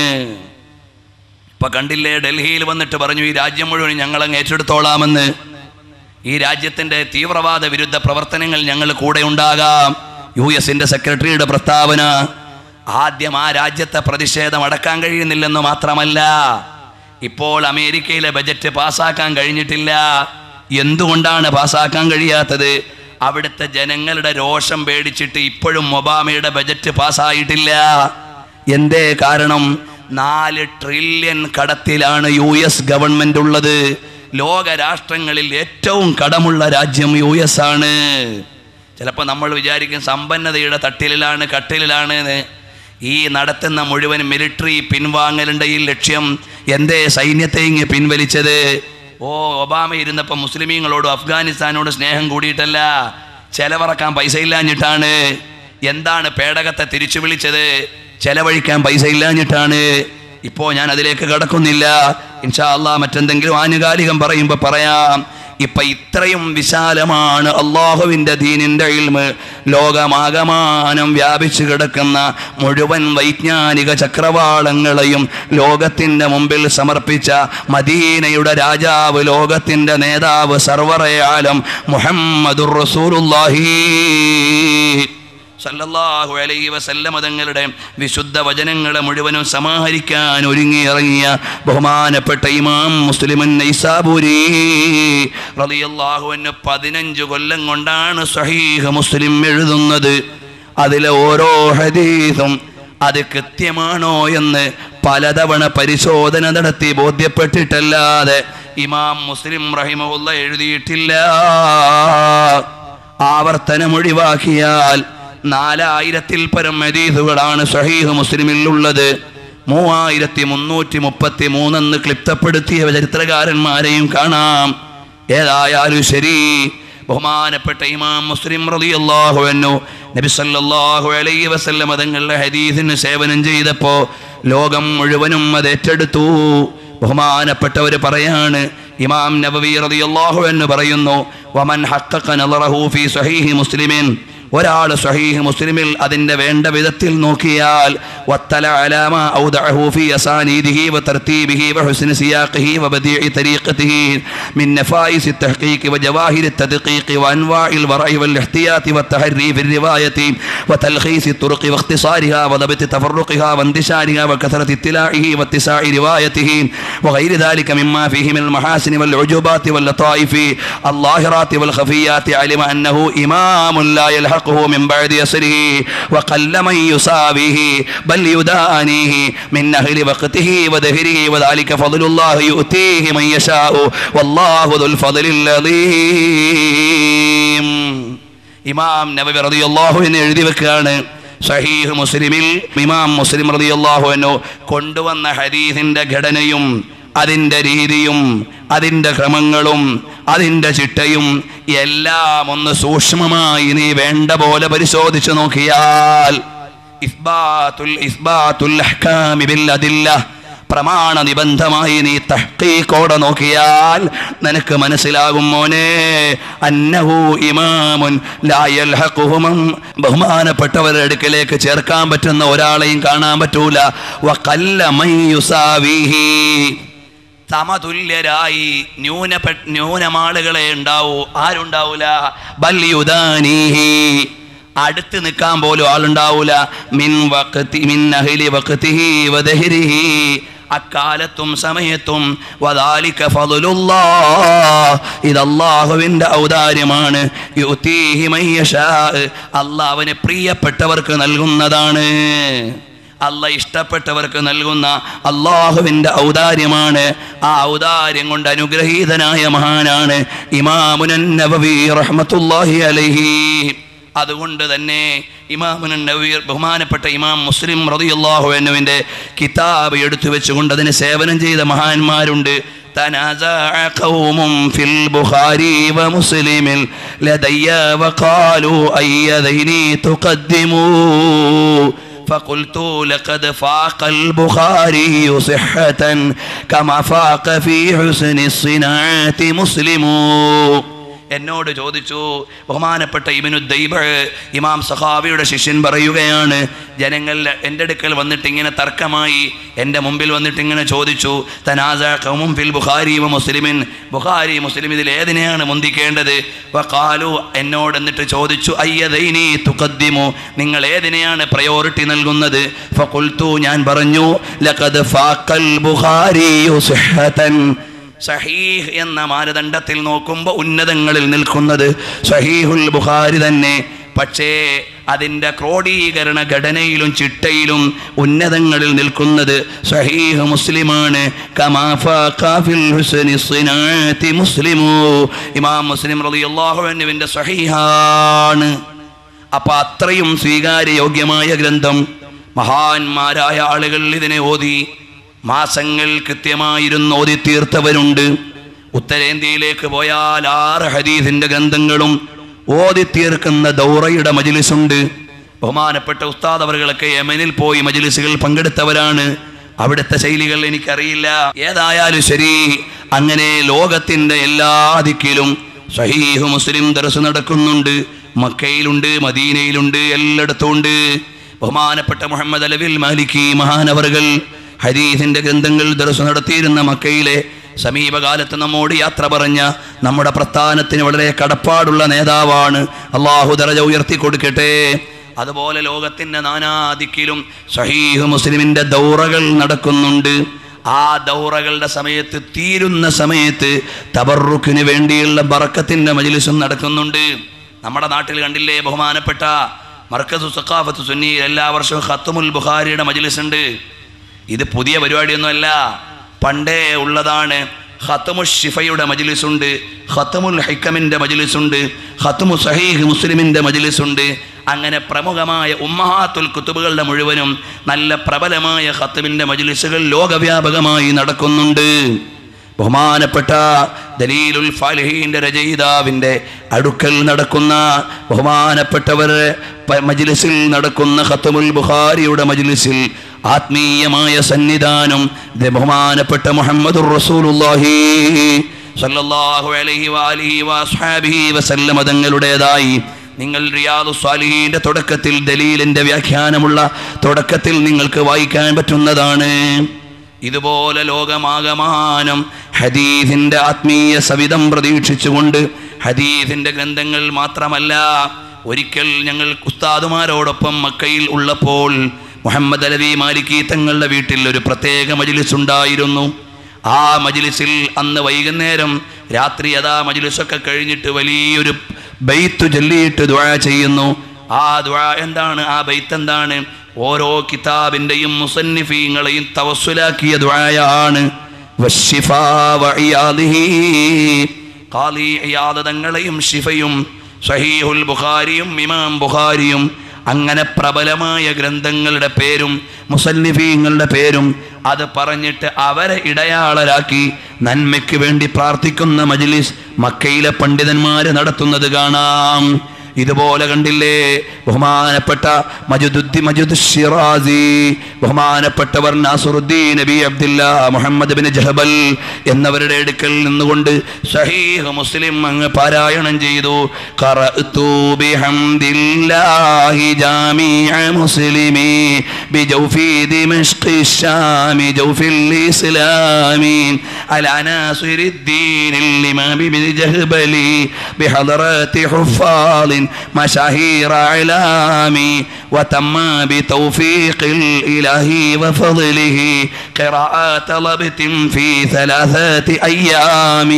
ഇപ്പൊ കണ്ടില്ലേ ഡൽഹിയിൽ വന്നിട്ട് പറഞ്ഞു ഈ രാജ്യം മുഴുവൻ ഞങ്ങളങ്ങ് ഏറ്റെടുത്തോളാമെന്ന് ഈ രാജ്യത്തിന്റെ തീവ്രവാദ വിരുദ്ധ പ്രവർത്തനങ്ങൾ ഞങ്ങൾ കൂടെ ഉണ്ടാകാം യു എസിന്റെ സെക്രട്ടറിയുടെ പ്രസ്താവന ആദ്യം ആ രാജ്യത്തെ പ്രതിഷേധം അടക്കാൻ കഴിയുന്നില്ലെന്ന് മാത്രമല്ല ഇപ്പോൾ അമേരിക്കയിലെ ബജറ്റ് പാസ്സാക്കാൻ കഴിഞ്ഞിട്ടില്ല എന്തുകൊണ്ടാണ് പാസ്സാക്കാൻ കഴിയാത്തത് അവിടുത്തെ ജനങ്ങളുടെ രോഷം പേടിച്ചിട്ട് ഇപ്പോഴും ഒബാമയുടെ ബജറ്റ് പാസ്സായിട്ടില്ല എന്തേ കാരണം നാല് ട്രില്യൺ കടത്തിലാണ് യു എസ് ഗവൺമെന്റ് ഉള്ളത് ലോക രാഷ്ട്രങ്ങളിൽ ഏറ്റവും കടമുള്ള രാജ്യം യു എസ് ആണ് ചിലപ്പോൾ നമ്മൾ വിചാരിക്കും സമ്പന്നതയുടെ തട്ടിലാണ് കട്ടിലാണ് എന്ന് ഈ നടത്തുന്ന മുഴുവൻ മിലിറ്ററി പിൻവാങ്ങലിൻ്റെ ഈ ലക്ഷ്യം എന്തേ സൈന്യത്തെ ഇങ്ങ് പിൻവലിച്ചത് ഓ ഒബാമ ഇരുന്നപ്പോൾ മുസ്ലിമീങ്ങളോടും അഫ്ഗാനിസ്ഥാനോട് സ്നേഹം കൂടിയിട്ടല്ല ചെലവറക്കാൻ പൈസ ഇല്ലാഞ്ഞിട്ടാണ് എന്താണ് പേടകത്തെ തിരിച്ചു വിളിച്ചത് ചെലവഴിക്കാൻ പൈസ ഇല്ലാഞ്ഞിട്ടാണ് ഇപ്പോൾ ഞാൻ അതിലേക്ക് കടക്കുന്നില്ല ഇൻഷാ അള്ളാ മറ്റെന്തെങ്കിലും ആനുകാലികം പറയുമ്പോൾ പറയാം ഇപ്പൊ ഇത്രയും വിശാലമാണ് അള്ളാഹുവിൻ്റെ ദീനിൻ്റെ ഇൽമ് ലോകമാകമാനം വ്യാപിച്ചു കിടക്കുന്ന മുഴുവൻ വൈജ്ഞാനിക ചക്രവാളങ്ങളെയും ലോകത്തിൻ്റെ മുമ്പിൽ സമർപ്പിച്ച മദീനയുടെ രാജാവ് ലോകത്തിൻ്റെ നേതാവ് സർവറയാലം മുഹമ്മദുർ റസൂലുള്ളാഹി സല്ലല്ലാഹു അലൈഹി വസല്ലമ തങ്ങളുടെ വിശുദ്ധ വചനങ്ങളെ മുഴുവനും സമാഹരിക്കാൻ ഒരുങ്ങി ഇറങ്ങിയ ബഹുമാനപ്പെട്ട ഇമാം മുസ്ലിമൻ നൈസാബൂരി റളിയല്ലാഹു അൻഹു പതിനഞ്ച് കൊല്ലം കൊണ്ടാണ് സഹീഹ് മുസ്ലിം എഴുതുന്നത് അതിലെ ഓരോ ഹദീസും അത് കൃത്യമാണോ എന്ന് പലതവണ പരിശോധന നടത്തി ബോധ്യപ്പെട്ടിട്ടല്ലാതെ ഇമാം മുസ്ലിം റഹിമഹുല്ല എഴുതിയിട്ടില്ല ആവർത്തനം ഒഴിവാക്കിയാൽ നാലായിരത്തിൽ പരം ഹദീസുകളാണ് സഹീഹ് മുസ്ലിമിൽ ഉള്ളത് മൂവായിരത്തി മുന്നൂറ്റി മുപ്പത്തി മൂന്നെന്ന് ക്ലിപ്തപ്പെടുത്തിയ ചരിത്രകാരന്മാരെയും കാണാം ഏതായാലും ശരി ബഹുമാനപ്പെട്ട ഇമാം മുസ്ലിം റളിയല്ലാഹു അൻഹു നബി സല്ലല്ലാഹു അലൈഹി വസല്ലം തങ്ങളുടെ ഹദീസിന് സേവനം ചെയ്തപ്പോൾ ലോകം മുഴുവനും അത് ഏറ്റെടുത്തു ബഹുമാനപ്പെട്ടവർ പറയാണ് ഇമാം നബവി റളിയല്ലാഹു അൻഹു പറയുന്നു വമൻ ഹഖഖ നളറഹു ഫീ സ്വഹീഹി മുസ്ലിമിൻ ഒരാൾ സ്വഹീഹ് മുസ്ലിമിൽ അതിൻ്റെ വേണ്ട വിധത്തിൽ നോക്കിയാൽ വത്തല അലാമ ഔദഅഹു ഫീ അസാനീദിഹി വതർതീബിഹി വഹുസ്ന സിയാഖിഹി വബദീഇ തരീഖതിഹി മിൻ നഫായിസ് التحقيق وجواهر التدقيق وانواع الورع والاحتياط والتحري في الروايه وتلخيص الطرق واختصارها وضبط تفرقها واندشارها وكثره اطلاعه واتساع روايته وغير ذلك مما فيه من المحاسن والعجوبات واللطائف الظاهرات والخفيات علم انه امام لا يلحقه من بعد يسره وقل من يساويه بل يدانيه من أهل وقته ودهره وذلك فضل الله يؤتيه من يشاء والله ذو الفضل العظيم ഇമാം നബി റളിയല്ലാഹു എന്ന് എഴുതി വെക്കുകയാണ് സഹീഹ് മുസ്ലിമിൽ ഇമാം മുസ്ലിം റളിയല്ലാഹു അൻഹു കൊണ്ടുവന്ന ഹദീസിന്റെ ഘടനയും അതിൻ്റെ രീതിയും അതിൻ്റെ ക്രമങ്ങളും അതിൻ്റെ ചിട്ടയും എല്ലാം ഒന്ന് സൂക്ഷ്മമായി നീ വേണ്ട പോലെ പരിശോധിച്ചു നോക്കിയാൽ ഇസ്ബാത്തുൽ ഇസ്ബാത്തുൽ അഹ്കാമി ബിൽ അദില്ല പ്രമാണ നിബന്ധമായി നീ തഹ്ഖീഖോടെ നോക്കിയാൽ നിനക്ക് മനസ്സിലാകും മോനെ അന്നഹു ഇമാമുൻ ലാ യൽഹഖുഹു മൻ ബഹുമാനപ്പെട്ടവരുടെ അടുക്കലേക്ക് ചേർക്കാൻ പറ്റുന്ന ഒരാളെയും കാണാൻ പറ്റൂല വഖല്ല മൻ യുസാവിഹി സമതുല്യരായി ന്യൂനപ്പെ ന്യൂനമാളുകളെ ഉണ്ടാവൂ ആരുണ്ടാവൂല ബല്യുദാനീഹി അടുത്ത് നിൽക്കാൻ പോലും ആളുണ്ടാവൂല മിൻ വഖതി മിൻ അഹ്ലി വഖതിഹി വദഹരിഹി അക്കാലത്തും സമയത്തും വദാലിക ഫളലുല്ലാഹ് ഇത് അല്ലാഹുവിൻ്റെ ഔദാര്യമാണ് യുതീഹി മൻ യശാ അല്ലാഹ് അവന് പ്രിയപ്പെട്ടവർക്ക് നൽകുന്നതാണ് അല്ല ഇഷ്ടപ്പെട്ടവർക്ക് നൽകുന്ന അള്ളാഹുവിൻ്റെ ഔദാര്യമാണ് ആ ഔദാര്യം കൊണ്ട് അനുഗ്രഹീതനായ മഹാനാണ് ഇമാമുനൻ നബവി റഹ്മത്തുല്ലാഹി അലൈഹി അതുകൊണ്ട് തന്നെ ഇമാമുനൻ നബി ബഹുമാനപ്പെട്ട ഇമാം മുസ്ലിം റളിയല്ലാഹു അൻഹുവിൻ്റെ കിതാബ് എടുത്തു വെച്ചുകൊണ്ട് അതിന് സേവനം ചെയ്ത മഹാന്മാരുണ്ട് تنازع قوم في البخاري ومسلم لدي وقالوا أي ذين تقدموا فقلت لقد فاق البخاري صحة كما فاق في حسن الصناعة مسلم എന്നോട് ചോദിച്ചു ബഹുമാനപ്പെട്ട ഇബിനു ദൈബ ഇമാം സഹാബിയുടെ ശിഷ്യൻ പറയുകയാണ് ജനങ്ങൾ എൻ്റെ അടുക്കൽ വന്നിട്ട് ഇങ്ങനെ തർക്കമായി എൻ്റെ മുമ്പിൽ വന്നിട്ട് ഇങ്ങനെ ചോദിച്ചു തനാസ കൗമും ഫിൽ ബുഖാരി വ മുസ്ലിമിൻ ബുഖാരി മുസ്ലിം ഇതിൽ ഏതിനെയാണ് മുന്തിക്കേണ്ടത് വഖാലു എന്നോട് എന്നിട്ട് ചോദിച്ചു അയ്യദൈനി തുഖദ്ദിമു നിങ്ങൾ ഏതിനെയാണ് പ്രയോറിറ്റി നൽകുന്നത് ഫഖുൽതു ഞാൻ പറഞ്ഞു ലഖദ് ഫാഖൽ ബുഖാരിയു സിഹ്ഹതൻ സഹീഹ് എന്ന മാനദണ്ഡത്തിൽ നോക്കുമ്പോൾ ഉന്നതങ്ങളിൽ നിൽക്കുന്നത് സഹീഹുൽ ബുഖാരി തന്നെ പക്ഷേ അതിൻ്റെ ക്രോഡീകരണ ഘടനയിലും ചിട്ടയിലും ഉന്നതങ്ങളിൽ നിൽക്കുന്നത് സഹീഹ് മുസ്ലിമാണ് കമാ ഫാഖ ഫിൽ ഹുസ്നി സിനാഅത്തി മുസ്ലിമു ഇമാം മുസ്ലിം റളിയല്ലാഹു അൻഹുവിൻ്റെ സഹീഹാണ് അപ്പം അത്രയും സ്വീകാര്യയോഗ്യമായ ഗ്രന്ഥം മഹാന്മാരായ ആളുകൾ ഇതിനെ ഓതി മാസങ്ങൾ കൃത്യമായിരുന്നു ഓതി തീർത്തവരുണ്ട് ഉത്തരേന്ത്യയിലേക്ക് പോയാൽ ആറ് ഹദീസിന്റെ ഗ്രന്ഥങ്ങളും ഓതി തീർക്കുന്ന ദൗറയുടെ മജിലിസുണ്ട് ബഹുമാനപ്പെട്ട ഉസ്താദ് അവറുകളൊക്കെ യമനിൽ പോയി മജിലിസുകൾ പങ്കെടുത്തവരാണ് അവിടുത്തെ ശൈലികൾ എനിക്കറിയില്ല ഏതായാലും ശരി അങ്ങനെ ലോകത്തിന്റെ എല്ലാ ദിക്കിലും സഹീഹ് മുസ്ലിം ദർസ് നടക്കുന്നുണ്ട് മക്കയിലുണ്ട് മദീനയിലുണ്ട് എല്ലായിടത്തും ഉണ്ട് ബഹുമാനപ്പെട്ട മുഹമ്മദ് അലവിൽ മാലിക്കി മഹാനവറുകൾ ഹരീസിന്റെ ഗ്രന്ഥങ്ങൾ ദർസ് നടത്തിയിരുന്ന മക്കയിലെ സമീപകാലത്ത് നമ്മോട് യാത്ര പറഞ്ഞ നമ്മുടെ പ്രസ്ഥാനത്തിന് വളരെ കടപ്പാടുള്ള നേതാവാണ് അള്ളാഹു ദറജ ഉയർത്തി കൊടുക്കട്ടെ അതുപോലെ ലോകത്തിന്റെ നാനാദിക്കിലും സഹീഹ് മുസ്ലിമിന്റെ ദൗറകൾ നടക്കുന്നുണ്ട് ആ ദൗറകളുടെ സമയത്ത് തീരുന്ന സമയത്ത് തബറുക്കിന് വേണ്ടിയുള്ള ബറക്കത്തിന്റെ മജിലിസും നടക്കുന്നുണ്ട് നമ്മുടെ നാട്ടിൽ കണ്ടില്ലേ ബഹുമാനപ്പെട്ട മർക്കസു സഖാഫത്ത് സുന്നിയിൽ എല്ലാ വർഷവും ഖത്തുമുൽ ബുഖാരിയുടെ മജിലിസ് ഉണ്ട് ഇത് പുതിയ പരിപാടിയൊന്നുമല്ല പണ്ടേ ഉള്ളതാണ് ഖത്തമു ഷിഫയുടെ മജിലിസുണ്ട് ഖത്തമുൽ ഹൈക്കമിൻ്റെ മജിലിസുണ്ട് ഖത്തമു സഹീഹ് മുസ്ലിമിൻ്റെ മജിലിസുണ്ട് അങ്ങനെ പ്രമുഖമായ ഉമ്മഹാത്തുൽ കുത്തുബുകളുടെ മുഴുവനും നല്ല പ്രബലമായ ഖത്തമിൻ്റെ മജിലിസുകൾ ലോകവ്യാപകമായി നടക്കുന്നുണ്ട് ബഹുമാനപ്പെട്ട ദലീലുൽ ഫാലിഹീൻ്റെ രചയിതാവിൻ്റെ അടുക്കൽ നടക്കുന്ന ബഹുമാനപ്പെട്ടവർ പ- മജ്ലിസിൽ നടക്കുന്ന ഖത്തമുൽ ബുഖാരിയുടെ മജ്ലിസിൽ ആത്മീയമായ സന്നിധാനം ഇത് ബഹുമാനപ്പെട്ട മുഹമ്മദുർ റസൂലുള്ളാഹി സല്ലല്ലാഹു അലൈഹി വഅലിഹി വഅസ്ഹാബിഹി വസല്ലമ തങ്ങളുടേതായി നിങ്ങൾ റിയാദു സ്വാലിഹീൻ്റെ തുടക്കത്തിൽ ദലീലിൻ്റെ വ്യാഖ്യാനമുള്ള തുടക്കത്തിൽ നിങ്ങൾക്ക് വായിക്കാൻ പറ്റുന്നതാണ് ഇതുപോലെ ലോകമാകമാനം ഹദീസിന്റെ ആത്മീയ സവിധം പ്രതീക്ഷിച്ചുകൊണ്ട് ഹദീസിന്റെ ഗ്രന്ഥങ്ങൾ മാത്രമല്ല ഒരിക്കൽ ഞങ്ങൾ ഉസ്താദുമാരോടൊപ്പം മക്കയിൽ ഉള്ളപ്പോൾ മുഹമ്മദ് അലവി മാലിക്കി തങ്ങളുടെ വീട്ടിൽ ഒരു പ്രത്യേക മജിലിസ് ഉണ്ടായിരുന്നു ആ മജിലിസിൽ അന്ന് വൈകുന്നേരം രാത്രി അതാ മജിലിസൊക്കെ കഴിഞ്ഞിട്ട് വലിയൊരു ബൈത്ത് ചൊല്ലിയിട്ട് ദുആ ചെയ്യുന്നു ആ ദുആ എന്താണ് ആ ബൈത്ത് എന്താണ് ഓരോ കിതാബിന്റെയും മുസന്നിഫീങ്ങളെയും തവസ്സുലാക്കിയ ദുആയാണ് വശിഫാ വഇയാദിഹി. ഖാലി ഇയാദ് തങ്ങളെയും ഷിഫയും സഹീഹുൽ ബുഖാരിയും ഇമാം ബുഖാരിയും അങ്ങനെ പ്രബലമായ ഗ്രന്ഥങ്ങളുടെ പേരും മുസന്നിഫീങ്ങളുടെ പേരും അത് പറഞ്ഞിട്ട് അവരെ ഇടയാളരാക്കി നന്മയ്ക്ക് വേണ്ടി പ്രാർത്ഥിക്കുന്ന മജ്ലിസ് മക്കയിലെ പണ്ഡിതന്മാര് നടത്തുന്നത് കാണാം ഇതുപോലെ കണ്ടില്ലേ ബഹുമാനപ്പെട്ട മജുദുദ്ദി മജുദ് ഷിറാസി ബഹുമാനപ്പെട്ടവർ Nasuruddin Nabi Abdullah Muhammad bin Jahabal എന്നവരുടെ അടുക്കൽ നിന്നുകൊണ്ട് സഹീഹ് മുസ്ലിം അങ്ങ് പാരായണം ചെയ്തു ഖറഅതു ബിഹംദില്ലാഹി ജാമിഅ മുസ്ലിമി ബിജൗഫി ദിമഷ്ഖി الشام جوف الإسلام على ناصر الدين الإمام بن جهبلي بحضرات حفاظ مشاهير إعلام وتم بتوفيق الإله وفضله قراءة لبت في ثلاثة أيام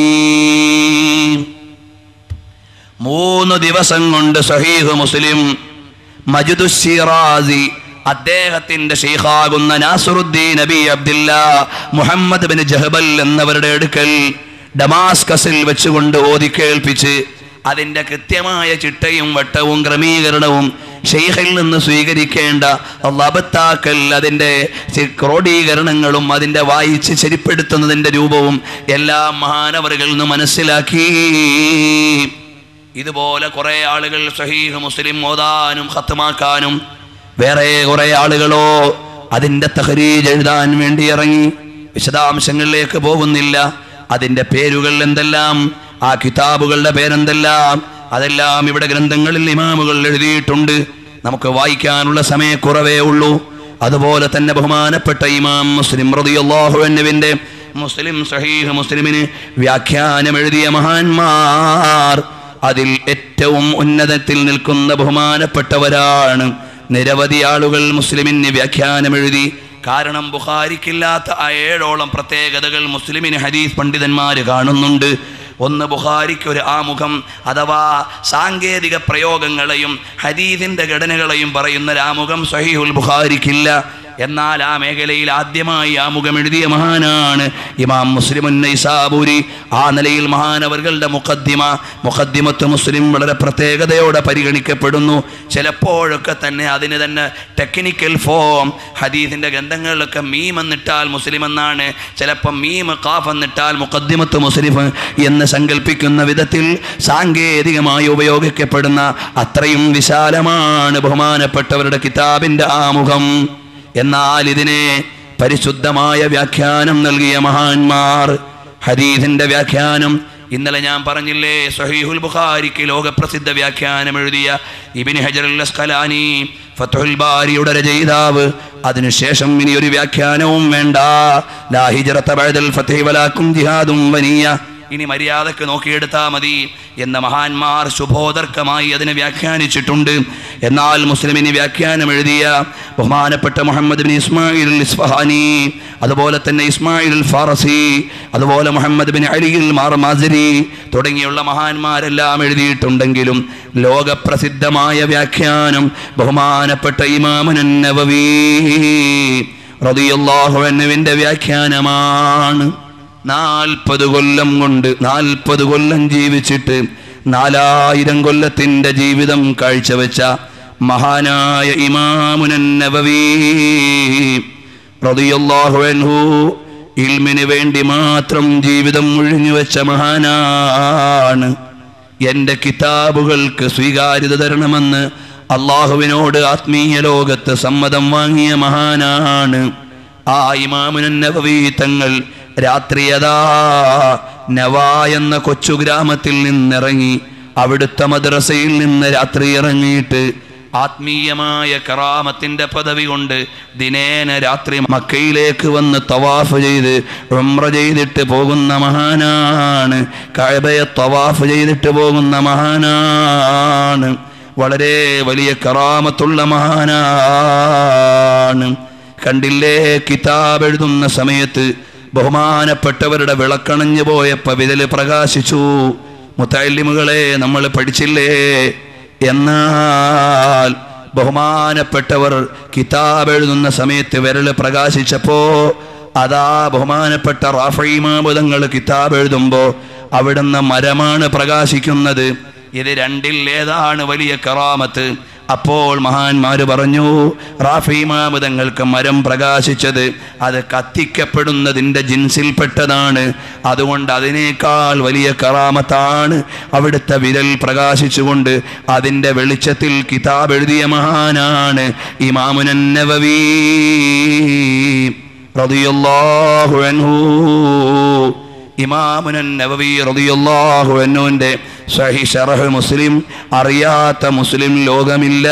മൂന്ന് ദിവസം കൊണ്ട് സഹീഹ് മുസ്ലിം മജുദു ഷിറാസി അദ്ദേഹത്തിന്റെ ഷെയ്ഖാകുന്ന Nasiruddin Nabi Abdullah Muhammad bin Jahabal എന്നവരുടെ അടുക്കൽ ഡമാസ്കസിൽ വെച്ചുകൊണ്ട് ഓതി കേൾപ്പിച്ച് അതിൻ്റെ കൃത്യമായ ചിട്ടയും വട്ടവും ക്രമീകരണവും ഷെയ്ഖിൽ നിന്ന് സ്വീകരിക്കേണ്ട ലബത്താക്കൽ അതിൻ്റെ ചി- ക്രോഡീകരണങ്ങളും അതിൻ്റെ വായിച്ച് ശരിപ്പെടുത്തുന്നതിൻ്റെ രൂപവും എല്ലാം മഹാനവറുകളിൽ നിന്ന് മനസ്സിലാക്കി ഇതുപോലെ കുറെ ആളുകൾ സഹീഹ് മുസ്ലിം ഓതാനും ഖത്തമാക്കാനും വേറെ കുറെ ആളുകളോ അതിൻ്റെ തഹരീജ് എഴുതാൻ വേണ്ടി ഇറങ്ങി വിശദാംശങ്ങളിലേക്ക് പോകുന്നില്ല അതിൻ്റെ പേരുകൾ എന്തെല്ലാം ആ കിതാബുകളുടെ പേരെന്തെല്ലാം അതെല്ലാം ഇവിടെ ഗ്രന്ഥങ്ങളിൽ ഇമാമുകൾ എഴുതിയിട്ടുണ്ട് നമുക്ക് വായിക്കാനുള്ള സമയക്കുറവേ ഉള്ളൂ അതുപോലെ തന്നെ ബഹുമാനപ്പെട്ട ഇമാം മുസ്ലിം റളിയല്ലാഹു അൻഹുവിന്റെ മുസ്ലിം സഹീഹ് മുസ്ലിമിന് വ്യാഖ്യാനം എഴുതിയ മഹാന്മാർ അതിൽ ഏറ്റവും ഉന്നതത്തിൽ നിൽക്കുന്ന ബഹുമാനപ്പെട്ടവരാണ് നിരവധി ആളുകൾ മുസ്ലിമിന് വ്യാഖ്യാനം എഴുതി കാരണം ബുഖാരിക്കില്ലാത്ത ആ ഏഴോളം പ്രത്യേകതകൾ മുസ്ലിമിന് ഹദീസ് പണ്ഡിതന്മാർ കാണുന്നുണ്ട് ഒന്ന് ബുഖാരിക്ക് ഒരു ആമുഖം അഥവാ സാങ്കേതിക പ്രയോഗങ്ങളെയും ഹദീദിൻ്റെ ഘടനകളെയും പറയുന്ന ഒരു ആമുഖം സഹീഹുൽ ബുഖാരിക്കില്ല എന്നാൽ ആ മേഖലയിൽ ആദ്യമായി ആമുഖം എഴുതിയ മഹാനാണ് ഇമാം മുസ്ലിമുൻ നൈസാബൂരി ആ നിലയിൽ മഹാനവറുകളുടെ മുഖദ്ദിമ മുഖദ്ദിമത്ത് മുസ്ലിം വളരെ പ്രത്യേകതയോടെ പരിഗണിക്കപ്പെടുന്നു ചിലപ്പോഴൊക്കെ തന്നെ അതിന് തന്നെ ടെക്നിക്കൽ ഫോം ഹദീസിൻ്റെ ഗ്രന്ഥങ്ങളിലൊക്കെ മീം എന്നിട്ടാൽ മുസ്ലിം എന്നാണ് ചിലപ്പോൾ മീം കാഫ് എന്നിട്ടാൽ മുഖദ്ദിമത്ത് മുസ്ലിം എന്ന് സങ്കല്പിക്കുന്ന വിധത്തിൽ സാങ്കേതികമായി ഉപയോഗിക്കപ്പെടുന്ന അത്രയും വിശാലമാണ് ബഹുമാനപ്പെട്ടവരുടെ കിതാബിൻ്റെ ആമുഖം എന്നാൽ ഇതിനെ പരിശുദ്ധമായ വ്യാഖ്യാനം നൽകിയ മഹാന്മാർ ഹദീസിന്റെ വ്യാഖ്യാനം ഇന്നലെ ഞാൻ പറഞ്ഞില്ലേ സഹീഹുൽ ബുഖാരിക്ക് ലോകപ്രസിദ്ധ വ്യാഖ്യാനം എഴുതിയ ഇബിൻ ഹജർ അൽ അസ്കലാനി ഫത്തുൽ ബാരിയുടെ രചയിതാവ് അതിനുശേഷം ഇനി ഒരു വ്യാഖ്യാനവും വേണ്ട ലാ ഹിജ്റത ബഅദൽ ഫത്ഹി വലാക്കും ജിഹാദും വനിയ ഇനി മര്യാദക്ക് നോക്കിയെടുത്താൽ മതി എന്ന മഹാന്മാർ ശുഭോദർക്കമായി അതിനെ വ്യാഖ്യാനിച്ചിട്ടുണ്ട് എന്നാൽ മുസ്ലിമിന് വ്യാഖ്യാനം എഴുതിയ ബഹുമാനപ്പെട്ട മുഹമ്മദ് ബിൻ ഇസ്മായിൽ ഇസ്ഫഹാനി അതുപോലെ തന്നെ ഇസ്മായിൽ ഫാറസി അതുപോലെ മുഹമ്മദ് ബിൻ അലിയിൽ മാർ മാസരി തുടങ്ങിയുള്ള മഹാന്മാരെല്ലാം എഴുതിയിട്ടുണ്ടെങ്കിലും ലോകപ്രസിദ്ധമായ വ്യാഖ്യാനം ബഹുമാനപ്പെട്ട ഇമാമുൻ നവവി റളിയല്ലാഹു അൻഹുവിന്റെ വ്യാഖ്യാനമാണ് നാൽപ്പത് കൊല്ലം കൊണ്ട് നാൽപ്പത് കൊല്ലം ജീവിച്ചിട്ട് നാലായിരം കൊല്ലത്തിന്റെ ജീവിതം കാഴ്ചവെച്ച മഹാനായ ഇമാമുനൻ നബവി റളിയല്ലാഹു അൻഹു ഇൽമിന് വേണ്ടി മാത്രം ജീവിതം ഒഴിഞ്ഞു വെച്ച മഹാനാണ് എൻ്റെ കിതാബുകൾക്ക് സ്വീകാര്യത തരണമെന്ന് അള്ളാഹുവിനോട് ആത്മീയ ലോകത്ത് സമ്മതം വാങ്ങിയ മഹാനാണ് ആ ഇമാമുനൻ നബവി തങ്ങൾ രാത്രിയതാ നവ എന്ന കൊച്ചു ഗ്രാമത്തിൽ നിന്നിറങ്ങി അവിടുത്തെ മദ്രസയിൽ നിന്ന് രാത്രി ഇറങ്ങിയിട്ട് ആത്മീയമായ കറാമത്തിന്റെ പദവി കൊണ്ട് ദിനേന രാത്രി മക്കയിലേക്ക് വന്ന് തവാഫ് ചെയ്ത് ഉംറ ചെയ്തിട്ട് പോകുന്ന മഹാനാണ് കഴബയെ തവാഫ് ചെയ്തിട്ട് പോകുന്ന മഹാനാണ് വളരെ വലിയ കറാമത്തുള്ള മഹാനാണ് കണ്ടില്ലേ കിതാബ് എഴുതുന്ന സമയത്ത് ബഹുമാനപ്പെട്ടവരുടെ വിളക്കണഞ്ഞു പോയപ്പോ വിരല് പ്രകാശിച്ചു മുത്തല്ലിമുകളെ നമ്മൾ പഠിച്ചില്ലേ എന്നാൽ ബഹുമാനപ്പെട്ടവർ കിതാബ് എഴുതുന്ന സമയത്ത് വിരല് പ്രകാശിച്ചപ്പോ അതാ ബഹുമാനപ്പെട്ട റാഫിമാബുധങ്ങൾ കിതാബ് എഴുതുമ്പോ അവിടുന്ന് മരമാണ് പ്രകാശിക്കുന്നത് ഇത് രണ്ടിൽ ഏതാണ് വലിയ കറാമത്ത് അപ്പോൾ മഹാന്മാര് പറഞ്ഞു റാഫിമാമുതങ്ങൾക്ക് മരം പ്രകാശിച്ചത് അത് കത്തിക്കപ്പെടുന്നതിൻ്റെ ജിൻസിൽപ്പെട്ടതാണ് അതുകൊണ്ട് അതിനേക്കാൾ വലിയ കറാമത്താണ് അവിടുത്തെ വിരൽ പ്രകാശിച്ചുകൊണ്ട് അതിൻ്റെ വെളിച്ചത്തിൽ കിതാബ് എഴുതിയ മഹാനാണ് ഇമാമുനൻ നവവി റളിയല്ലാഹു അൻഹു ഇമാമുനൻ നവവി റളിയല്ലാഹു അൻഹുവിൻ്റെ സഹി ഷറഹ് മുസ്ലിം അറിയാത്ത മുസ്ലിം ലോകമില്ല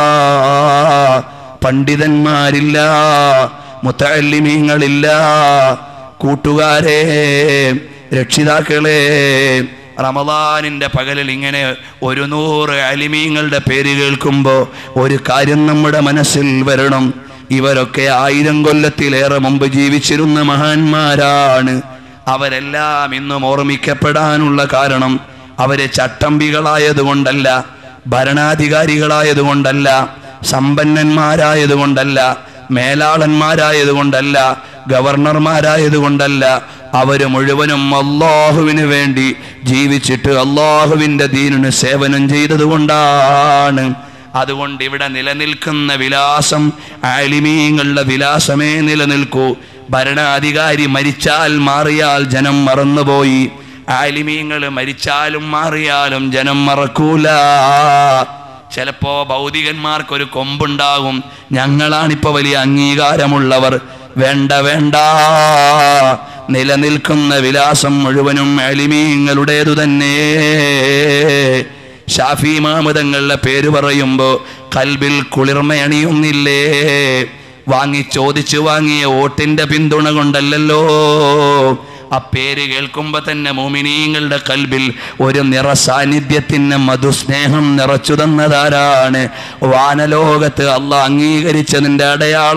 പണ്ഡിതന്മാരില്ല മുത്തല്ലിമീങ്ങളില്ല കൂട്ടുകാരെ രക്ഷിതാക്കളെ റമദാനിൻ്റെ പകലിൽ ഇങ്ങനെ ഒരു നൂറ് അലിമീങ്ങളുടെ പേര് കേൾക്കുമ്പോൾ ഒരു കാര്യം നമ്മുടെ മനസ്സിൽ വരണം ഇവരൊക്കെ ആയിരം കൊല്ലത്തിലേറെ മുമ്പ് ജീവിച്ചിരുന്ന മഹാന്മാരാണ് അവരെല്ലാം ഇന്നും ഓർമ്മിക്കപ്പെടാനുള്ള കാരണം അവര് ചട്ടമ്പികളായതുകൊണ്ടല്ല ഭരണാധികാരികളായതുകൊണ്ടല്ല സമ്പന്നന്മാരായതുകൊണ്ടല്ല മേലാളന്മാരായതുകൊണ്ടല്ല ഗവർണർമാരായതുകൊണ്ടല്ല അവര് മുഴുവനും അള്ളാഹുവിന് വേണ്ടി ജീവിച്ചിട്ട് അള്ളാഹുവിൻ്റെ ദീനിന് സേവനം ചെയ്തതുകൊണ്ടാണ് അതുകൊണ്ട് ഇവിടെ നിലനിൽക്കുന്ന വിലാസം ആലിമീങ്ങളുടെ വിലാസമേ നിലനിൽക്കൂ ഭരണാധികാരി മരിച്ചാൽ മാറിയാൽ ജനം മറന്നുപോയി ആലിമീങ്ങൾ മരിച്ചാലും മാറിയാലും ജനം മറക്കൂല ചിലപ്പോ ഭൗതികന്മാർക്കൊരു കൊമ്പുണ്ടാകും ഞങ്ങളാണിപ്പോ വലിയ അംഗീകാരമുള്ളവർ വേണ്ട വേണ്ട നിലനിൽക്കുന്ന വിലാസം മുഴുവനും അലിമീങ്ങളുടേതു തന്നെ ഷാഫി മാമുദങ്ങളുടെ പേര് പറയുമ്പോ കൽബിൽ കുളിർമയണിയുന്നില്ലേ വാങ്ങി ചോദിച്ചു വാങ്ങിയ വോട്ടിന്റെ പിന്തുണ കൊണ്ടല്ലല്ലോ ആ പേര് കേൾക്കുമ്പോ തന്നെ മോമിനീങ്ങളുടെ കൽബിൽ ഒരു നിറ സാന്നിധ്യത്തിന് മധുസ്നേഹം നിറച്ചു തന്നതാരാണ് വാനലോകത്ത് അല്ല അംഗീകരിച്ചതിന്റെ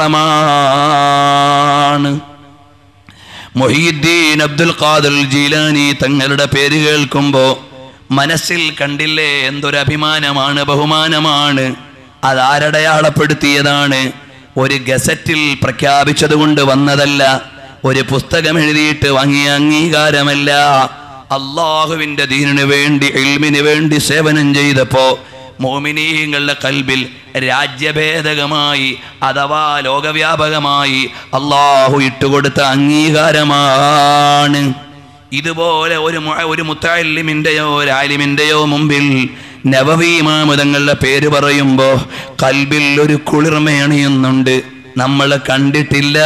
അടയാളമാണ് മൊഹീദ്ദീൻ അബ്ദുൽ ഖാദുൽ ജീലാനി തങ്ങളുടെ പേര് കേൾക്കുമ്പോ മനസ്സിൽ കണ്ടില്ലേ എന്തൊരു അഭിമാനമാണ് ബഹുമാനമാണ് അതാരടയാളപ്പെടുത്തിയതാണ് ഒരു ഗസറ്റിൽ പ്രഖ്യാപിച്ചത് കൊണ്ട് വന്നതല്ല ഒരു പുസ്തകം എഴുതിയിട്ട് വാങ്ങിയ അംഗീകാരമല്ല അള്ളാഹുവിന്റെ ദീനിനു വേണ്ടി ഇൽമിന് വേണ്ടി സേവനം ചെയ്തപ്പോ മോമിനീങ്ങളുടെ കൽബിൽ രാജ്യഭേദകമായി അഥവാ ലോകവ്യാപകമായി അള്ളാഹു ഇട്ടുകൊടുത്ത അംഗീകാരമാണ് ഇതുപോലെ ഒരു മു- ഒരു മുത്താലിമിൻ്റെയോ ഒരു ആലിമിൻ്റെയോ മുമ്പിൽ നവവീമാമുതങ്ങളുടെ പേര് പറയുമ്പോൾ കൽബിൽ ഒരു കുളിർമയണിയുന്നുണ്ട് നമ്മൾ കണ്ടിട്ടില്ല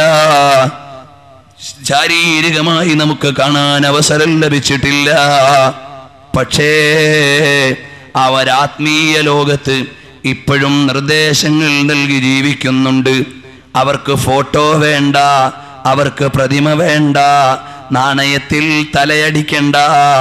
ശാരീരികമായി നമുക്ക് കാണാൻ അവസരം ലഭിച്ചിട്ടില്ല പക്ഷേ അവരാത്മീയ ലോകത്ത് ഇപ്പോഴും നിർദ്ദേശങ്ങൾ നൽകി ജീവിക്കുന്നുണ്ട് അവർക്ക് ഫോട്ടോ വേണ്ട അവർക്ക് പ്രതിമ വേണ്ട നാണയത്തിൽ തലയടിക്കണ്ട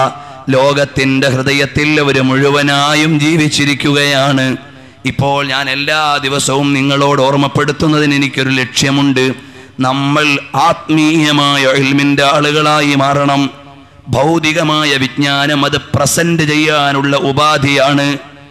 ലോകത്തിന്റെ ഹൃദയത്തിൽ അവർ മുഴുവനായും ജീവിച്ചിരിക്കുകയാണ് ഇപ്പോൾ ഞാൻ എല്ലാ ദിവസവും നിങ്ങളോട് ഓർമ്മപ്പെടുത്തുന്നതിന് എനിക്കൊരു ലക്ഷ്യമുണ്ട് നമ്മൾ ആത്മീയമായ ഇൽമിൻ്റെ ആളുകളായി മാറണം ഭൗതികമായ വിജ്ഞാനം അത് പ്രസന്റ് ചെയ്യാനുള്ള ഉപാധിയാണ്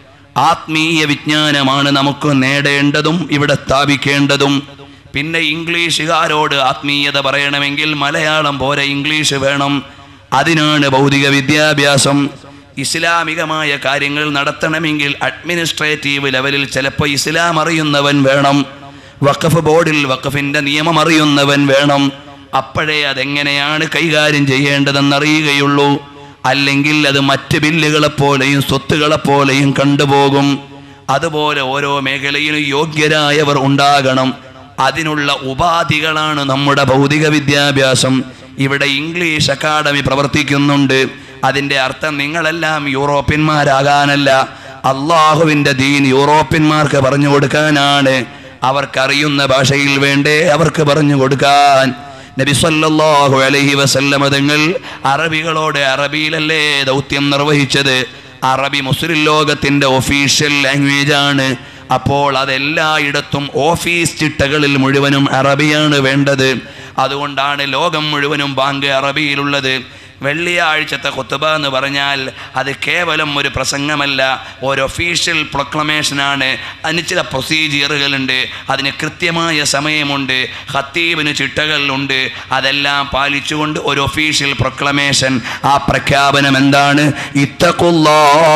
ആത്മീയ വിജ്ഞാനമാണ് നമുക്ക് നേടേണ്ടതും ഇവിടെ സ്ഥാപിക്കേണ്ടതും പിന്നെ ഇംഗ്ലീഷുകാരോട് ആത്മീയത പറയണമെങ്കിൽ മലയാളം പോരെ ഇംഗ്ലീഷ് വേണം അതിനാണ് ഭൗതിക വിദ്യാഭ്യാസം ഇസ്ലാമികമായ കാര്യങ്ങൾ നടത്തണമെങ്കിൽ അഡ്മിനിസ്ട്രേറ്റീവ് ലെവലിൽ ചിലപ്പോൾ ഇസ്ലാം അറിയുന്നവൻ വേണം വഖഫ് ബോർഡിൽ വഖഫിന്റെ നിയമം അറിയുന്നവൻ വേണം അപ്പോഴേ അതെങ്ങനെയാണ് കൈകാര്യം ചെയ്യേണ്ടതെന്നറിയുകയുള്ളൂ അല്ലെങ്കിൽ അത് മറ്റ് ബില്ലുകളെപ്പോലെയും സ്വത്തുകളെപ്പോലെയും കണ്ടുപോകും അതുപോലെ ഓരോ മേഖലയിലും യോഗ്യരായവർ ഉണ്ടാകണം അതിനുള്ള ഉപാധികളാണ് നമ്മുടെ ഭൗതിക വിദ്യാഭ്യാസം ഇവിടെ ഇംഗ്ലീഷ് അക്കാഡമി പ്രവർത്തിക്കുന്നുണ്ട് അതിൻ്റെ അർത്ഥം നിങ്ങളെല്ലാം യൂറോപ്യന്മാരാകാനല്ല അള്ളാഹുവിൻ്റെ ദീൻ യൂറോപ്യന്മാർക്ക് പറഞ്ഞു കൊടുക്കാനാണ് അവർക്കറിയുന്ന ഭാഷയിൽ വേണ്ടേ അവർക്ക് പറഞ്ഞു കൊടുക്കാൻ നബി സല്ലല്ലാഹു അലൈഹി വസല്ലമ തങ്ങൾ അറബികളോട് അറബിയിലല്ലേ ദൗത്യം നിർവഹിച്ചത് അറബി മുസ്ലിം ലോകത്തിന്റെ ഒഫീഷ്യൽ ലാംഗ്വേജ് ആണ് അപ്പോൾ അതെല്ലായിടത്തും ഓഫീസ് ചിട്ടകളിൽ മുഴുവനും അറബിയാണ് വേണ്ടത് അതുകൊണ്ടാണ് ലോകം മുഴുവനും ബാങ്ക് അറബിയിലുള്ളത് വെള്ളിയാഴ്ചത്തെ കുത്തുബ എന്ന് പറഞ്ഞാൽ അത് കേവലം ഒരു പ്രസംഗമല്ല ഒരു ഒഫീഷ്യൽ പ്രൊക്ലമേഷനാണ് അതിന് ചില പ്രൊസീജിയറുകളുണ്ട് അതിന് കൃത്യമായ സമയമുണ്ട് ഹത്തീബിന് ചിട്ടകളുണ്ട് അതെല്ലാം പാലിച്ചുകൊണ്ട് ഒരു ഒഫീഷ്യൽ പ്രൊക്ലമേഷൻ ആ പ്രഖ്യാപനം എന്താണ് ഇത്തക്കുള്ളാ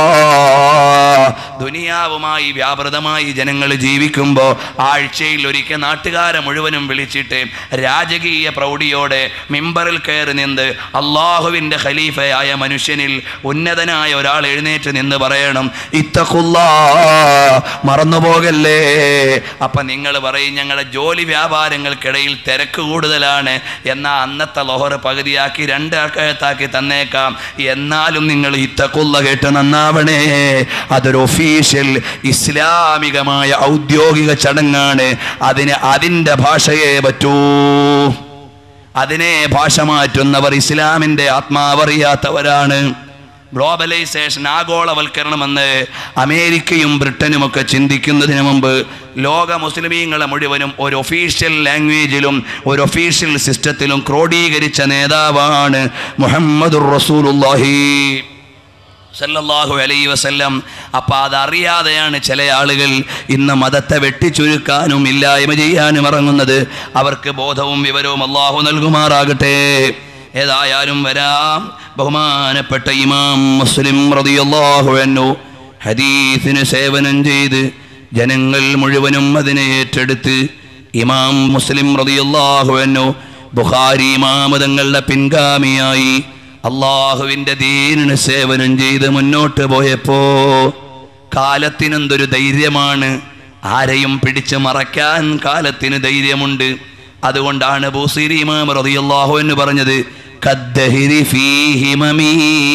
ദുനിയാവുമായി വ്യാപൃതമായി ജനങ്ങൾ ജീവിക്കുമ്പോൾ ആഴ്ചയിൽ ഒരിക്കൽ നാട്ടുകാരെ മുഴുവനും വിളിച്ചിട്ട് രാജകീയ പ്രൗഢിയോടെ മിമ്പറിൽ കയറി നിന്ന് അള്ളാഹുവിൻ്റെ ഖലീഫയായ മനുഷ്യനിൽ ഉന്നതനായ ഒരാൾ എഴുന്നേറ്റ് നിന്ന് പറയണം ഇത്തക്കുള്ളാ മറന്നുപോകല്ലേ അപ്പൊ നിങ്ങൾ പറയും ഞങ്ങളുടെ ജോലി വ്യാപാരങ്ങൾക്കിടയിൽ തിരക്ക് കൂടുതലാണ് എന്നാൽ അന്നത്തെ ലോഹർ പകുതിയാക്കി രണ്ടാക്കത്താക്കി തന്നേക്കാം എന്നാലും നിങ്ങൾ ഇത്തക്കുള്ള കേട്ട് നന്നാവണേ അതൊരു ഒഫീഷ്യൽ ഇസ്ലാമികമായ ഔദ്യോഗിക ചടങ്ങാണ് അതിന് അതിൻ്റെ ഭാഷയെ പറ്റൂ അതിനെ ഭാഷ മാറ്റുന്നവർ ഇസ്ലാമിൻ്റെ ആത്മാവറിയാത്തവരാണ് ഗ്ലോബലൈസേഷൻ ആഗോളവൽക്കരണമെന്ന് അമേരിക്കയും ബ്രിട്ടനുമൊക്കെ ചിന്തിക്കുന്നതിന് മുമ്പ് ലോക മുസ്ലിമീങ്ങളെ മുഴുവനും ഒരു ഒഫീഷ്യൽ ലാംഗ്വേജിലും ഒരു ഒഫീഷ്യൽ സിസ്റ്റത്തിലും ക്രോഡീകരിച്ച നേതാവാണ് മുഹമ്മദുർ റസൂലുള്ളാഹി സല്ലല്ലാഹു അലൈ വസല്ലം അപ്പം അതറിയാതെയാണ് ചില ആളുകൾ ഇന്ന് മതത്തെ വെട്ടിച്ചുരുക്കാനും ഇല്ലായ്മ ചെയ്യാനും ഇറങ്ങുന്നത് അവർക്ക് ബോധവും വിവരവും അള്ളാഹു നൽകുമാറാകട്ടെ ഏതായാലും വരാം ബഹുമാനപ്പെട്ട ഇമാം മുസ്ലിം റളിയല്ലാഹു അൻഹു ഹദീസിന് സേവനം ചെയ്ത് ജനങ്ങൾ മുഴുവനും അതിനെ ഏറ്റെടുത്ത് ഇമാം മുസ്ലിം റളിയല്ലാഹുവിനു ബുഖാരി ഇമാമതങ്ങളുടെ പിൻഗാമിയായി അള്ളാഹുവിൻ്റെ ദീനിന് സേവനം ചെയ്ത് മുന്നോട്ട് പോയപ്പോ കാലത്തിനെന്തൊരു ധൈര്യമാണ് ആരെയും പിടിച്ച് മറയ്ക്കാൻ കാലത്തിന് ധൈര്യമുണ്ട് അതുകൊണ്ടാണ് ബൂസിരി ഇമാം റളിയല്ലാഹു എന്ന് പറഞ്ഞത് കദ്ദഹിരി ഫീ ഹിമമീ.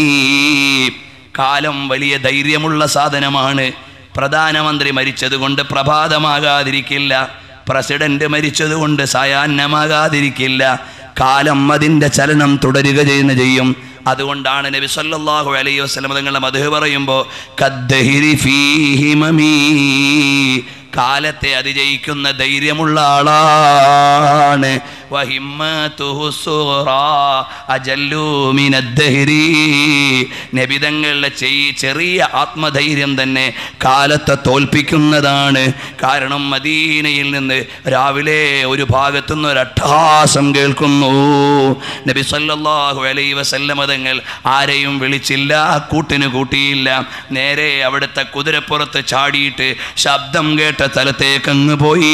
കാലം വലിയ ധൈര്യമുള്ള സാധനമാണ് പ്രധാനമന്ത്രി മരിച്ചതുകൊണ്ട് പ്രഭാതമാകാതിരിക്കില്ല പ്രസിഡന്റ് മരിച്ചതുകൊണ്ട് സായാഹ്നമാകാതിരിക്കില്ല കാലം അതിൻ്റെ ചലനം തുടരുക ചെയ്യുന്ന ചെയ്യും അതുകൊണ്ടാണ് നബി സല്ലല്ലാഹു അലൈഹി വസല്ലം തങ്ങളുടെ മധു പറയുമ്പോൾ കദ്ദഹിരി ഫീഹിമമീ കാലത്തെ അതിജയിക്കുന്ന ധൈര്യമുള്ള ആളാണ് വഹിമ്മതുഹു സുഗ്റാ അജല്ലു മിനദ്ദഹരി നബിതങ്ങളുടെ ചെയ് ചെറിയ ആത്മധൈര്യം തന്നെ കാലത്തെ തോൽപ്പിക്കുന്നതാണ് കാരണം മദീനയിൽ നിന്ന് രാവിലെ ഒരു ഭാഗത്തുനിന്ന് ഒരു അട്ടഹാസം കേൾക്കുന്നു നബി സല്ലല്ലാഹു അലൈഹി വസല്ലമ തങ്ങൾ ആരെയും വിളിച്ചില്ല കൂട്ടിന് കൂട്ടിയില്ല നേരെ അവിടുത്തെ കുതിരപ്പുറത്ത് ചാടിയിട്ട് ശബ്ദം കേട്ട സ്ഥലത്തേക്ക് അങ്ങ് പോയി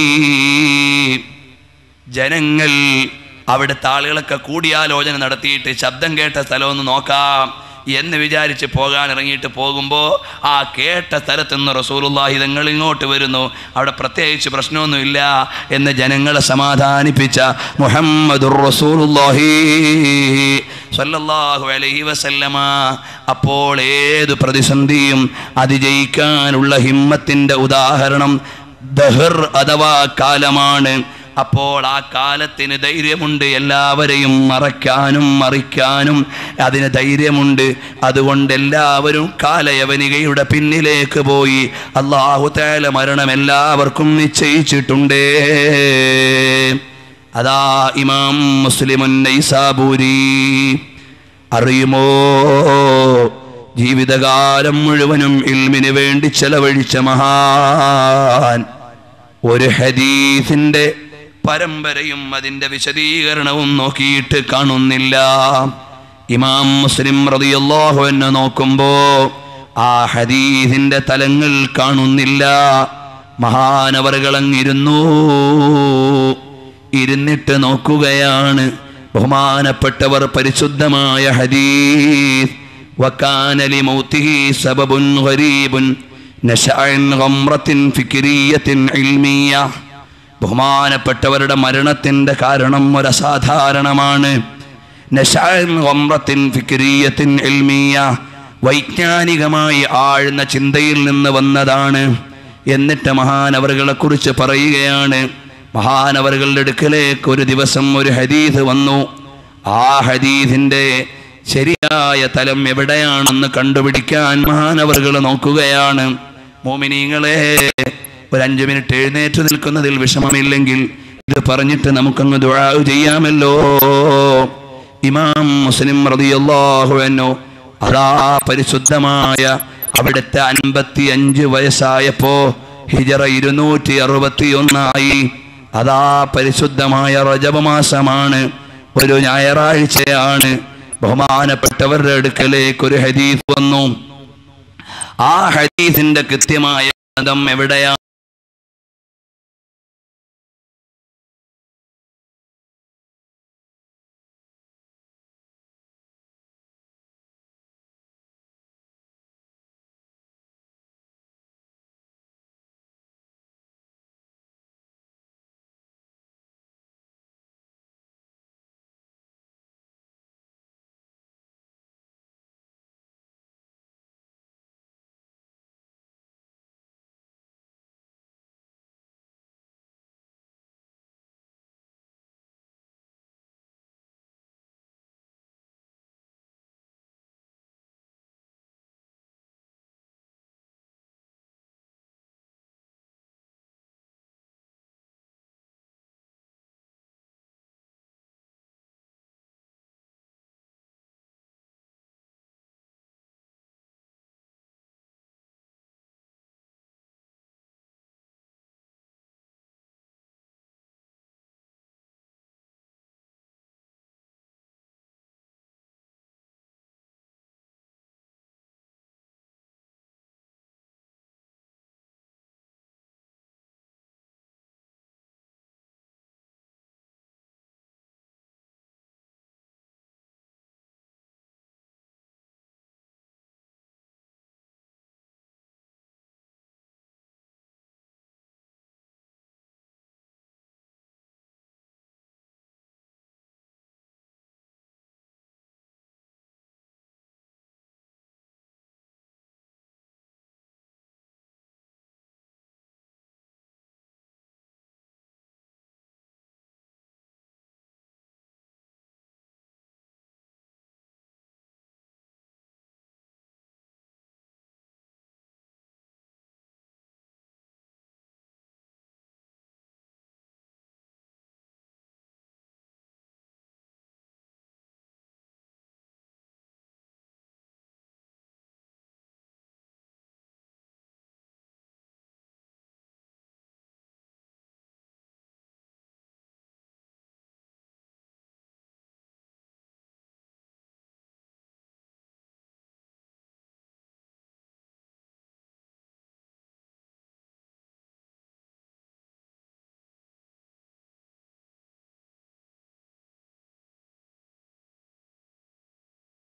ജനങ്ങൾ അവിടുത്തെ ആളുകളൊക്കെ കൂടിയാലോചന നടത്തിയിട്ട് ശബ്ദം കേട്ട സ്ഥലമൊന്ന് നോക്കാം എന്ന് വിചാരിച്ച് പോകാൻ ഇറങ്ങിയിട്ട് പോകുമ്പോൾ ആ കേട്ട സ്ഥലത്ത് നിന്ന് റസൂലുള്ളാഹി തങ്ങൾ ഇങ്ങോട്ട് വരുന്നു അവിടെ പ്രത്യേകിച്ച് പ്രശ്നമൊന്നുമില്ല എന്ന് ജനങ്ങളെ സമാധാനിപ്പിച്ച മുഹമ്മദുർ റസൂലുള്ളാഹി സ്വല്ലല്ലാഹു അലൈഹി വസല്ലമ അപ്പോൾ ഏത് പ്രതിസന്ധിയും അതിജയിക്കാനുള്ള ഹിമ്മത്തിൻ്റെ ഉദാഹരണം ദഹർ അഥവാ കാലമാണ് അപ്പോൾ ആ കാലത്തിന് ധൈര്യമുണ്ട് എല്ലാവരെയും മറയ്ക്കാനും മറിക്കാനും അതിന് ധൈര്യമുണ്ട് അതുകൊണ്ട് എല്ലാവരും കാലയവനികയുടെ പിന്നിലേക്ക് പോയി അള്ളാഹു തേല മരണം എല്ലാവർക്കും നിശ്ചയിച്ചിട്ടുണ്ട് അതാ ഇമാം മുസ്ലിമുൻ നൈസാബൂരി അറിയുമോ ജീവിതകാലം മുഴുവനും ഇൽമിന് വേണ്ടി ചെലവഴിച്ച മഹാൻ ഒരു ഹദീസിന്റെ പരമ്പരയും അതിന്റെ വിശദീകരണവും നോക്കിയിട്ട് കാണുന്നില്ല ഇമാം മുസ്ലിം റളിയല്ലാഹു എന്നെ നോക്കുമ്പോ ആ ഹദീസിന്റെ തലങ്ങൾ കാണുന്നില്ല മഹാനവറുകളങ്ങിരുന്നു ഇരുന്നിട്ട് നോക്കുകയാണ് ബഹുമാനപ്പെട്ടവർ പരിശുദ്ധമായ ഹദീസ് وكان لموته سبب غريب نشأ عن غمرة فكرية علمية ബഹുമാനപ്പെട്ടവരുടെ മരണത്തിൻ്റെ കാരണം ഒരു അസാധാരണമാണ് നശാൻ ഗംറത്തിൻ ഫിക്രിയത്തിൻ ഇൽമിയ വൈജ്ഞാനികമായി ആഴ്ന്ന ചിന്തയിൽ നിന്ന് വന്നതാണ് എന്നിട്ട് മഹാനവറുകളെ കുറിച്ച് പറയുകയാണ് മഹാനവറുകളുടെ അടുക്കലേക്ക് ഒരു ദിവസം ഒരു ഹദീസ് വന്നു ആ ഹദീസിൻ്റെ ശരിയായ തലം എവിടെയാണെന്ന് കണ്ടുപിടിക്കാൻ മഹാനവറുകൾ നോക്കുകയാണ് മോമിനീങ്ങളെ ഒരു അഞ്ചു മിനിറ്റ് എഴുന്നേറ്റ് നിൽക്കുന്നതിൽ വിഷമമില്ലെങ്കിൽ ഇത് പറഞ്ഞിട്ട് നമുക്കങ്ങ് ദുആ ചെയ്യാമല്ലോ ഇമാം മുസ്ലിം റളിയല്ലാഹു അൻഹു അതാ പരിശുദ്ധമായ അവിടുത്തെ അൻപത്തി അഞ്ച് വയസ്സായപ്പോ ഹിജറ ഇരുന്നൂറ്റി അറുപത്തി ഒന്നായി അതാ പരിശുദ്ധമായ റജബ മാസമാണ് ഒരു ഞായറാഴ്ചയാണ് ബഹുമാനപ്പെട്ടവരുടെ അടുക്കലേക്ക് ഒരു ഹദീസ് വന്നു ആ ഹദീസിന്റെ കൃത്യമായ ബന്ധം എവിടെയാണ്